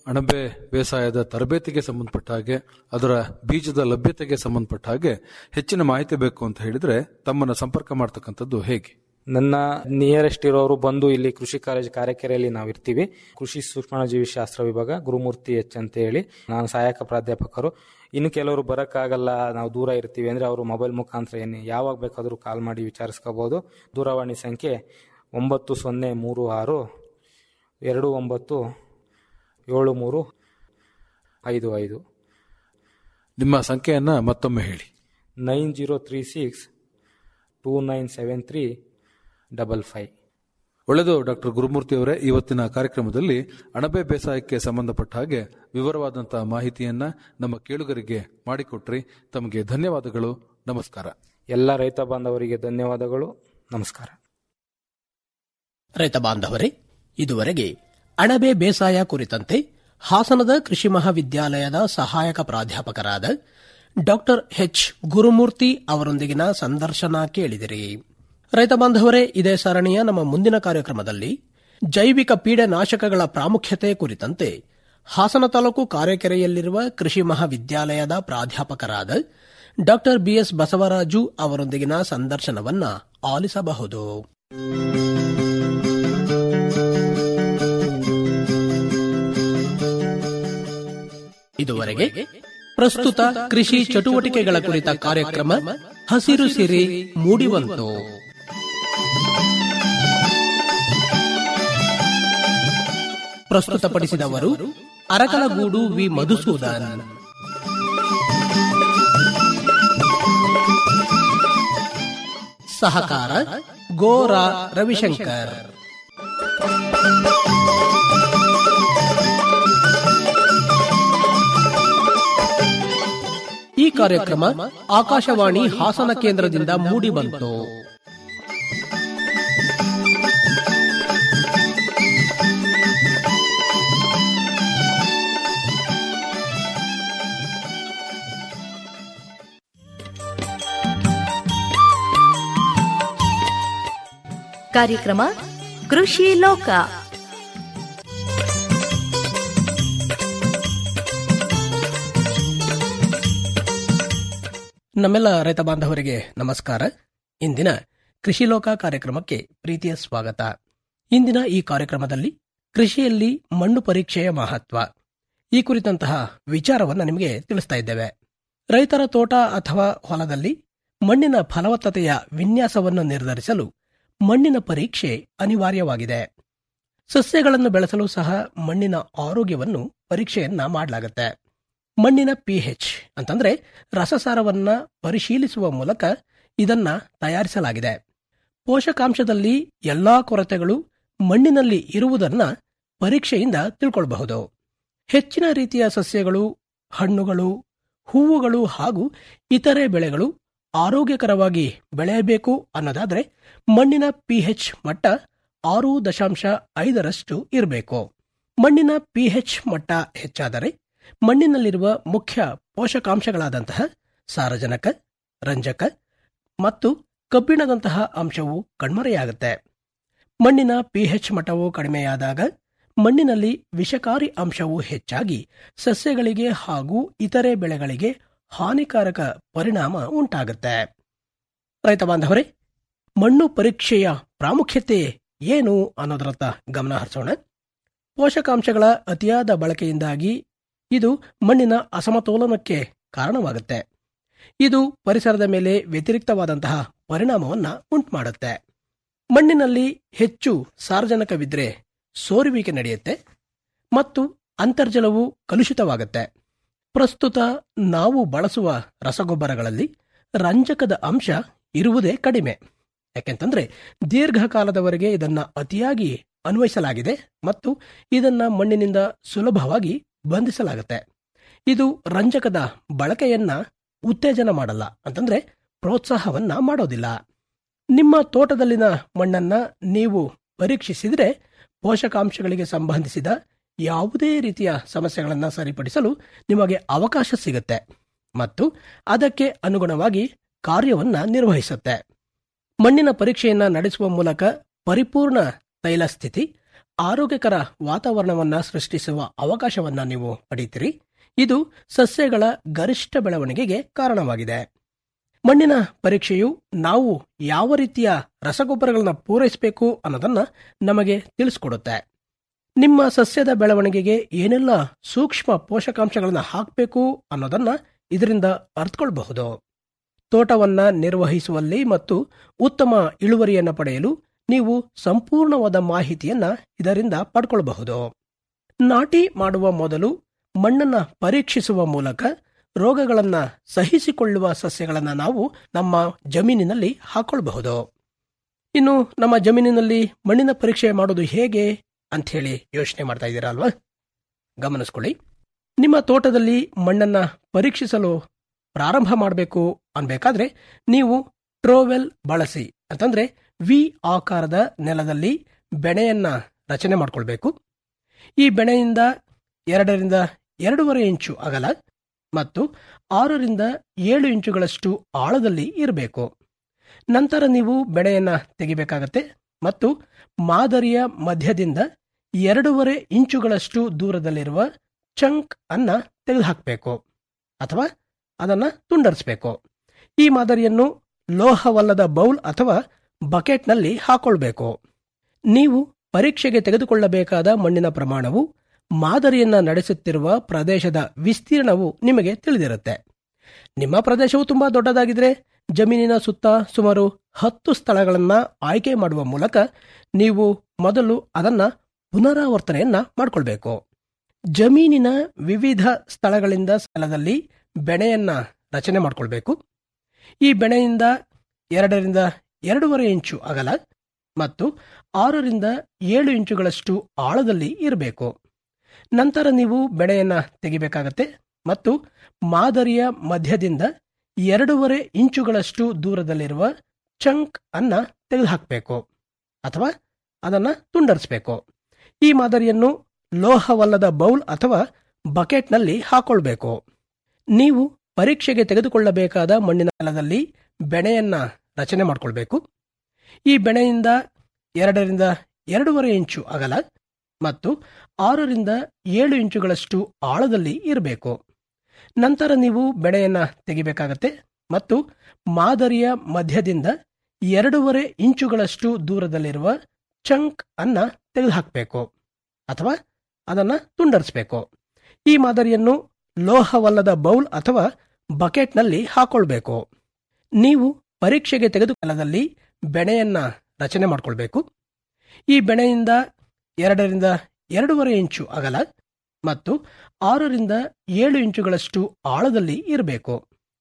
ಅಣಬೆ ಬೇಸಾಯದ ತರಬೇತಿಗೆ ಸಂಬಂಧಪಟ್ಟ ಹಾಗೆ ಅದರ ಬೀಜದ ಲಭ್ಯತೆಗೆ ಸಂಬಂಧಪಟ್ಟ ಹಾಗೆ ಹೆಚ್ಚಿನ ಮಾಹಿತಿ ಬೇಕು ಅಂತ ಹೇಳಿದ್ರೆ ತಮ್ಮನ್ನ ಸಂಪರ್ಕ ಮಾಡ್ತಕ್ಕಂಥದ್ದು ಹೇಗೆ ನನ್ನ ನಿಯರೆಸ್ಟ್ ಇರೋರು ಬಂದು ಇಲ್ಲಿ ಕೃಷಿ ಕಾಲೇಜ್ ಕಾರ್ಯಕೆರೆಯಲ್ಲಿ ನಾವು ಇರ್ತೀವಿ ಕೃಷಿ ಸೂಕ್ಷ್ಮಜೀವಿ ಶಾಸ್ತ್ರ ವಿಭಾಗ ಗುರುಮೂರ್ತಿ ಎಚ್ ಅಂತ ಹೇಳಿ ನಾನು ಸಹಾಯಕ ಪ್ರಾಧ್ಯಾಪಕರು ಇನ್ನು ಕೆಲವರು ಬರೋಕ್ಕಾಗಲ್ಲ ನಾವು ದೂರ ಇರ್ತೀವಿ ಅಂದರೆ ಅವರು ಮೊಬೈಲ್ ಮುಖಾಂತರ ಏನು ಯಾವಾಗ ಬೇಕಾದರೂ ಕಾಲ್ ಮಾಡಿ ವಿಚಾರಿಸ್ಕೋಬೋದು ದೂರವಾಣಿ ಸಂಖ್ಯೆ ಒಂಬತ್ತು ಸೊನ್ನೆ ಮೂರು ಆರು ಎರಡು ಒಂಬತ್ತು ಏಳು ಮೂರು ಐದು ಐದು ನಿಮ್ಮ ಸಂಖ್ಯೆಯನ್ನ ಮತ್ತೊಮ್ಮೆ ಹೇಳಿ nine zero three six two nine seven three double five ಒಳ್ಳೆಯದು ಡಾಕ್ಟರ್ ಗುರುಮೂರ್ತಿ ಅವರೇ ಇವತ್ತಿನ ಕಾರ್ಯಕ್ರಮದಲ್ಲಿ ಅಣಬೆ ಬೇಸಾಯಕ್ಕೆ ಸಂಬಂಧಪಟ್ಟ ಹಾಗೆ ವಿವರವಾದಂತಹ ಮಾಹಿತಿಯನ್ನ ನಮ್ಮ ಕೇಳುಗರಿಗೆ ಮಾಡಿಕೊಟ್ರಿ ತಮಗೆ ಧನ್ಯವಾದಗಳು ನಮಸ್ಕಾರ ಎಲ್ಲ ರೈತ ಬಾಂಧವರಿಗೆ ಧನ್ಯವಾದಗಳು ನಮಸ್ಕಾರ ರೈತ ಬಾಂಧವರೇ ಇದುವರೆಗೆ ಅಣಬೆ ಬೇಸಾಯ ಕುರಿತಂತೆ ಹಾಸನದ ಕೃಷಿ ಮಹಾವಿದ್ಯಾಲಯದ ಸಹಾಯಕ ಪ್ರಾಧ್ಯಾಪಕರಾದ ಡಾಕ್ಟರ್ ಎಚ್ ಗುರುಮೂರ್ತಿ ಅವರೊಂದಿಗಿನ ಸಂದರ್ಶನ ಕೇಳಿದಿರಿ ರೈತ ಬಾಂಧವರೇ ಇದೇ ಸರಣಿಯ ನಮ್ಮ ಮುಂದಿನ ಕಾರ್ಯಕ್ರಮದಲ್ಲಿ ಜೈವಿಕ ಪೀಡನಾಶಕಗಳ ಪ್ರಾಮುಖ್ಯತೆ ಕುರಿತಂತೆ ಹಾಸನ ತಾಲೂಕು ಕಾರ್ಯಕೆರೆಯಲ್ಲಿರುವ ಕೃಷಿ ಮಹಾವಿದ್ಯಾಲಯದ ಪ್ರಾಧ್ಯಾಪಕರಾದ ಡಾಕ್ಟರ್ ಬಿಎಸ್ ಬಸವರಾಜು ಅವರೊಂದಿಗಿನ ಸಂದರ್ಶನವನ್ನ ಆಲಿಸಬಹುದು ಇದುವರೆಗೆ ಪ್ರಸ್ತುತ ಕೃಷಿ ಚಟುವಟಿಕೆಗಳ ಕುರಿತ ಕಾರ್ಯಕ್ರಮ ಹಸಿರು ಸಿರಿ ಮೂಡಿಬಂತು ಪ್ರಸ್ತುತಪಡಿಸಿದವರು ಅರಕಲಗೂಡು ವಿ ಮಧುಸೂದನ್ ಸಹಕಾರ ಗೋರಾ ರವಿಶಂಕರ್ ಈ ಕಾರ್ಯಕ್ರಮ ಆಕಾಶವಾಣಿ ಹಾಸನ ಕೇಂದ್ರದಿಂದ ಮೂಡಿಬಂತು ಕಾರ್ಯಕ್ರಮ ಕೃಷಿ ಲೋಕ ನಮ್ಮೆಲ್ಲ ರೈತ ಬಾಂಧವರಿಗೆ ನಮಸ್ಕಾರ ಇಂದಿನ ಕೃಷಿ ಲೋಕ ಕಾರ್ಯಕ್ರಮಕ್ಕೆ ಪ್ರೀತಿಯ ಸ್ವಾಗತ ಇಂದಿನ ಈ ಕಾರ್ಯಕ್ರಮದಲ್ಲಿ ಕೃಷಿಯಲ್ಲಿ ಮಣ್ಣು ಪರೀಕ್ಷೆಯ ಮಹತ್ವ ಈ ಕುರಿತಂತಹ ವಿಚಾರವನ್ನು ನಿಮಗೆ ತಿಳಿಸ್ತಾ ಇದ್ದೇವೆ ರೈತರ ತೋಟ ಅಥವಾ ಹೊಲದಲ್ಲಿ ಮಣ್ಣಿನ ಫಲವತ್ತತೆಯ ವಿನ್ಯಾಸವನ್ನು ನಿರ್ಧರಿಸಲು ಮಣ್ಣಿನ ಪರೀಕ್ಷೆ ಅನಿವಾರ್ಯವಾಗಿದೆ ಸಸ್ಯಗಳನ್ನು ಬೆಳೆಸಲು ಸಹ ಮಣ್ಣಿನ ಆರೋಗ್ಯವನ್ನು ಪರೀಕ್ಷೆಯನ್ನ ಮಾಡಲಾಗುತ್ತೆ ಮಣ್ಣಿನ ಪಿಎಚ್ ಅಂತಂದ್ರೆ ರಸಸಾರವನ್ನ ಪರಿಶೀಲಿಸುವ ಮೂಲಕ ಇದನ್ನ ತಯಾರಿಸಲಾಗಿದೆ ಪೋಷಕಾಂಶದಲ್ಲಿ ಎಲ್ಲಾ ಕೊರತೆಗಳು ಮಣ್ಣಿನಲ್ಲಿ ಇರುವುದನ್ನ ಪರೀಕ್ಷೆಯಿಂದ ತಿಳ್ಕೊಳ್ಬಹುದು ಹೆಚ್ಚಿನ ರೀತಿಯ ಸಸ್ಯಗಳು ಹಣ್ಣುಗಳು ಹೂವುಗಳು ಹಾಗೂ ಇತರೆ ಬೆಳೆಗಳು ಆರೋಗ್ಯಕರವಾಗಿ ಬೆಳೆಯಬೇಕು ಅನ್ನೋದಾದ್ರೆ ಮಣ್ಣಿನ ಪಿಎಚ್ ಮಟ್ಟ ಆರು ದಶಾಂಶ ಐದರಷ್ಟು ಇರಬೇಕು ಮಣ್ಣಿನ ಪಿಎಚ್ ಮಟ್ಟ ಹೆಚ್ಚಾದರೆ ಮಣ್ಣಿನಲ್ಲಿರುವ ಮುಖ್ಯ ಪೋಷಕಾಂಶಗಳಾದಂತಹ ಸಾರಜನಕ ರಂಜಕ ಮತ್ತು ಕಬ್ಬಿಣದಂತಹ ಅಂಶವು ಕಣ್ಮರೆಯಾಗುತ್ತೆ ಮಣ್ಣಿನ ಪಿಎಚ್ ಮಟ್ಟವು ಕಡಿಮೆಯಾದಾಗ ಮಣ್ಣಿನಲ್ಲಿ ವಿಷಕಾರಿ ಅಂಶವು ಹೆಚ್ಚಾಗಿ ಸಸ್ಯಗಳಿಗೆ ಹಾಗೂ ಇತರೆ ಬೆಳೆಗಳಿಗೆ ಹಾನಿಕಾರಕ ಪರಿಣಾಮ ಉಂಟಾಗುತ್ತೆ ರೈತ ಬಾಂಧವರೇ ಮಣ್ಣು ಪರೀಕ್ಷೆಯ ಪ್ರಾಮುಖ್ಯತೆ ಏನು ಅನ್ನೋದರತ್ತ ಗಮನ ಹರಿಸೋಣ ಪೋಷಕಾಂಶಗಳ ಅತಿಯಾದ ಬಳಕೆಯಿಂದಾಗಿ ಇದು ಮಣ್ಣಿನ ಅಸಮತೋಲನಕ್ಕೆ ಕಾರಣವಾಗುತ್ತೆ ಇದು ಪರಿಸರದ ಮೇಲೆ ವ್ಯತಿರಿಕ್ತವಾದಂತಹ ಪರಿಣಾಮವನ್ನ ಉಂಟುಮಾಡುತ್ತೆ ಮಣ್ಣಿನಲ್ಲಿ ಹೆಚ್ಚು ಸಾರ್ವಜನಿಕವಿದ್ರೆ ಸೋರುವಿಕೆ ನಡೆಯುತ್ತೆ ಮತ್ತು ಅಂತರ್ಜಲವು ಕಲುಷಿತವಾಗುತ್ತೆ ಪ್ರಸ್ತುತ ನಾವು ಬಳಸುವ ರಸಗೊಬ್ಬರಗಳಲ್ಲಿ ರಂಜಕದ ಅಂಶ ಇರುವುದೇ ಕಡಿಮೆ ಯಾಕೆಂತಂದ್ರೆ ದೀರ್ಘಕಾಲದವರೆಗೆ ಇದನ್ನ ಅತಿಯಾಗಿ ಅನ್ವಯಿಸಲಾಗಿದೆ ಮತ್ತು ಇದನ್ನ ಮಣ್ಣಿನಿಂದ ಸುಲಭವಾಗಿ ಬಂಧಿಸಲಾಗುತ್ತೆ ಇದು ರಂಜಕದ ಬಳಕೆಯನ್ನ ಉತ್ತೇಜನ ಮಾಡಲ್ಲ ಅಂತಂದ್ರೆ ಪ್ರೋತ್ಸಾಹವನ್ನ ಮಾಡೋದಿಲ್ಲ ನಿಮ್ಮ ತೋಟದಲ್ಲಿನ ಮಣ್ಣನ್ನ ನೀವು ಪರೀಕ್ಷಿಸಿದ್ರೆ ಪೋಷಕಾಂಶಗಳಿಗೆ ಸಂಬಂಧಿಸಿದ ಯಾವುದೇ ರೀತಿಯ ಸಮಸ್ಯೆಗಳನ್ನು ಸರಿಪಡಿಸಲು ನಿಮಗೆ ಅವಕಾಶ ಸಿಗುತ್ತೆ ಮತ್ತು ಅದಕ್ಕೆ ಅನುಗುಣವಾಗಿ ಕಾರ್ಯವನ್ನ ನಿರ್ವಹಿಸುತ್ತೆ ಮಣ್ಣಿನ ಪರೀಕ್ಷೆಯನ್ನ ನಡೆಸುವ ಮೂಲಕ ಪರಿಪೂರ್ಣ ತೈಲ ಸ್ಥಿತಿ ಆರೋಗ್ಯಕರ ವಾತಾವರಣವನ್ನ ಸೃಷ್ಟಿಸುವ ಅವಕಾಶವನ್ನ ನೀವು ಪಡೆಯುತ್ತೀರಿ ಇದು ಸಸ್ಯಗಳ ಗರಿಷ್ಠ ಬೆಳವಣಿಗೆಗೆ ಕಾರಣವಾಗಿದೆ ಮಣ್ಣಿನ ಪರೀಕ್ಷೆಯು ನಾವು ಯಾವ ರೀತಿಯ ರಸಗೊಬ್ಬರಗಳನ್ನ ಪೂರೈಸಬೇಕು ಅನ್ನೋದನ್ನ ನಮಗೆ ತಿಳಿಸ್ಕೊಡುತ್ತೆ ನಿಮ್ಮ ಸಸ್ಯದ ಬೆಳವಣಿಗೆಗೆ ಏನೆಲ್ಲ ಸೂಕ್ಷ್ಮ ಪೋಷಕಾಂಶಗಳನ್ನ ಹಾಕಬೇಕು ಅನ್ನೋದನ್ನ ಇದರಿಂದ ಅರ್ಥಕೊಳ್ಬಹುದು ತೋಟವನ್ನ ನಿರ್ವಹಿಸುವಲ್ಲಿ ಮತ್ತು ಉತ್ತಮ ಇಳುವರಿಯನ್ನ ಪಡೆಯಲು ನೀವು ಸಂಪೂರ್ಣವಾದ ಮಾಹಿತಿಯನ್ನ ಇದರಿಂದ ಪಡ್ಕೊಳ್ಬಹುದು ನಾಟಿ ಮಾಡುವ ಮೊದಲು ಮಣ್ಣನ್ನ ಪರೀಕ್ಷಿಸುವ ಮೂಲಕ ರೋಗಗಳನ್ನ ಸಹಿಸಿಕೊಳ್ಳುವ ಸಸ್ಯಗಳನ್ನ ನಾವು ನಮ್ಮ ಜಮೀನಿನಲ್ಲಿ ಹಾಕೊಳ್ಬಹುದು ಇನ್ನು ನಮ್ಮ ಜಮೀನಿನಲ್ಲಿ ಮಣ್ಣಿನ ಪರೀಕ್ಷೆ ಮಾಡೋದು ಹೇಗೆ ಅಂತ ಹೇಳಿ ಯೋಚನೆ ಮಾಡ್ತಾ ಇದ್ದೀರಾ ಅಲ್ವಾ ಗಮನಿಸ್ಕೊಳ್ಳಿ ನಿಮ್ಮ ತೋಟದಲ್ಲಿ ಮಣ್ಣನ್ನ ಪರೀಕ್ಷಿಸಲು ಪ್ರಾರಂಭ ಮಾಡಬೇಕು ಅನ್ಬೇಕಾದ್ರೆ ನೀವು ಟ್ರೋವೆಲ್ ಬಳಸಿ ಅಂತಂದ್ರೆ ವಿ ಆಕಾರದ ನೆಲದಲ್ಲಿ ಬೆಣೆಯನ್ನ ರಚನೆ ಮಾಡ್ಕೊಳ್ಬೇಕು ಈ ಬೆಣೆಯಿಂದ ಎರಡರಿಂದ ಎರಡೂವರೆ ಇಂಚು ಅಗಲ ಮತ್ತು ಆರರಿಂದ ಏಳು ಇಂಚುಗಳಷ್ಟು ಆಳದಲ್ಲಿ ಇರಬೇಕು ನಂತರ ನೀವು ಬೆಳೆಯನ್ನ ತೆಗಿಬೇಕಾಗತ್ತೆ ಮತ್ತು ಮಾದರಿಯ ಮಧ್ಯದಿಂದ ಎರಡೂವರೆ ಇಂಚುಗಳಷ್ಟು ದೂರದಲ್ಲಿರುವ ಚಂಕ್ ಅನ್ನ ತೆಗೆದುಹಾಕಬೇಕು ಅಥವಾ ಅದನ್ನ ತುಂಡರಿಸಬೇಕು ಈ ಮಾದರಿಯನ್ನು ಲೋಹವಲ್ಲದ ಬೌಲ್ ಅಥವಾ ಬಕೆಟ್ನಲ್ಲಿ ಹಾಕೊಳ್ಬೇಕು ನೀವು ಪರೀಕ್ಷೆಗೆ ತೆಗೆದುಕೊಳ್ಳಬೇಕಾದ ಮಣ್ಣಿನ ಪ್ರಮಾಣವು ಮಾದರಿಯನ್ನ ನಡೆಸುತ್ತಿರುವ ಪ್ರದೇಶದ ವಿಸ್ತೀರ್ಣವು ನಿಮಗೆ ತಿಳಿದಿರುತ್ತೆ ನಿಮ್ಮ ಪ್ರದೇಶವು ತುಂಬಾ ದೊಡ್ಡದಾಗಿದ್ರೆ ಜಮೀನಿನ ಸುತ್ತ ಸುಮಾರು ಹತ್ತು ಸ್ಥಳಗಳನ್ನ ಆಯ್ಕೆ ಮಾಡುವ ಮೂಲಕ ನೀವು ಮೊದಲು ಅದನ್ನ ಪುನರಾವರ್ತನೆಯನ್ನ ಮಾಡಿಕೊಳ್ಬೇಕು ಜಮೀನಿನ ವಿವಿಧ ಸ್ಥಳಗಳಿಂದ ಸ್ಥಳದಲ್ಲಿ ಬೆಣೆಯನ್ನ ರಚನೆ ಮಾಡಿಕೊಳ್ಬೇಕು ಈ ಬೆಣೆಯಿಂದ ಎರಡರಿಂದ ಎರಡೂವರೆ ಇಂಚು ಅಗಲ ಮತ್ತು ಆರರಿಂದ ಏಳು ಇಂಚುಗಳಷ್ಟು ಆಳದಲ್ಲಿ ಇರಬೇಕು ನಂತರ ನೀವು ಬೆಳೆಯನ್ನ ತೆಗಿಬೇಕಾಗತ್ತೆ ಮತ್ತು ಮಾದರಿಯ ಮಧ್ಯದಿಂದ ಎರಡೂವರೆ ಇಂಚುಗಳಷ್ಟು ದೂರದಲ್ಲಿರುವ ಚಂಕ್ ಅನ್ನ ತೆಗೆದುಹಾಕಬೇಕು ಅಥವಾ ಅದನ್ನ ತುಂಡರಿಸಬೇಕು ಈ ಮಾದರಿಯನ್ನು ಲೋಹವಲ್ಲದ ಬೌಲ್ ಅಥವಾ ಬಕೆಟ್ನಲ್ಲಿ ಹಾಕೊಳ್ಬೇಕು ನೀವು ಪರೀಕ್ಷೆಗೆ ತೆಗೆದುಕೊಳ್ಳಬೇಕಾದ ಮಣ್ಣಿನ ನೆಲದಲ್ಲಿ ಬೆಣೆಯನ್ನ ರಚನೆ ಮಾಡಿಕೊಳ್ಬೇಕು ಈ ಬೆಣೆಯಿಂದ ಎರಡರಿಂದ ಎರಡೂವರೆ ಇಂಚು ಅಗಲ ಮತ್ತು ಆರರಿಂದ ಏಳು ಇಂಚುಗಳಷ್ಟು ಆಳದಲ್ಲಿ ಇರಬೇಕು ನಂತರ ನೀವು ಬೆಳೆಯನ್ನ ತೆಗಿಬೇಕಾಗತ್ತೆ ಮತ್ತು ಮಾದರಿಯ ಮಧ್ಯದಿಂದ ಎರಡೂವರೆ ಇಂಚುಗಳಷ್ಟು ದೂರದಲ್ಲಿರುವ ಚಂಕ್ ಅನ್ನ ತೆಗೆದುಹಾಕಬೇಕು ಅಥವಾ ಅದನ್ನ ತುಂಡರಿಸಬೇಕು ಈ ಮಾದರಿಯನ್ನು ಲೋಹವಲ್ಲದ ಬೌಲ್ ಅಥವಾ ಬಕೆಟ್ನಲ್ಲಿ ಹಾಕೊಳ್ಬೇಕು ನೀವು ಪರೀಕ್ಷೆಗೆ ತೆಗೆದುಕೊಳ್ಳದಲ್ಲಿ ಬೆಣೆಯನ್ನ ರಚನೆ ಮಾಡಿಕೊಳ್ಬೇಕು ಈ ಬೆಣೆಯಿಂದ ಎರಡರಿಂದ ಎರಡೂವರೆ ಇಂಚು ಅಗಲ ಮತ್ತು ಆರರಿಂದ ಏಳು ಇಂಚುಗಳಷ್ಟು ಆಳದಲ್ಲಿ ಇರಬೇಕು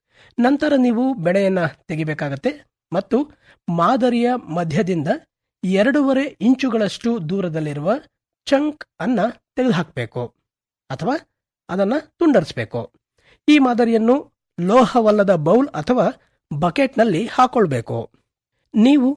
ನಂತರ ನೀವು ಬೆಳೆಯನ್ನ ತೆಗಿಬೇಕಾಗತ್ತೆ ಮತ್ತು ಮಾದರಿಯ ಮಧ್ಯದಿಂದ ಎರಡೂವರೆ ಇಂಚುಗಳಷ್ಟು ದೂರದಲ್ಲಿರುವ ಚಂಕ್ ಅನ್ನ ತೆಗೆದುಹಾಕಬೇಕು ಅಥವಾ ಅದನ್ನ ತುಂಡರಿಸಬೇಕು ಈ ಮಾದರಿಯನ್ನು ಲೋಹವಲ್ಲದ ಬೌಲ್ ಅಥವಾ ಬಕೆಟ್ನಲ್ಲಿ ಹಾಕೊಳ್ಬೇಕು ನೀವು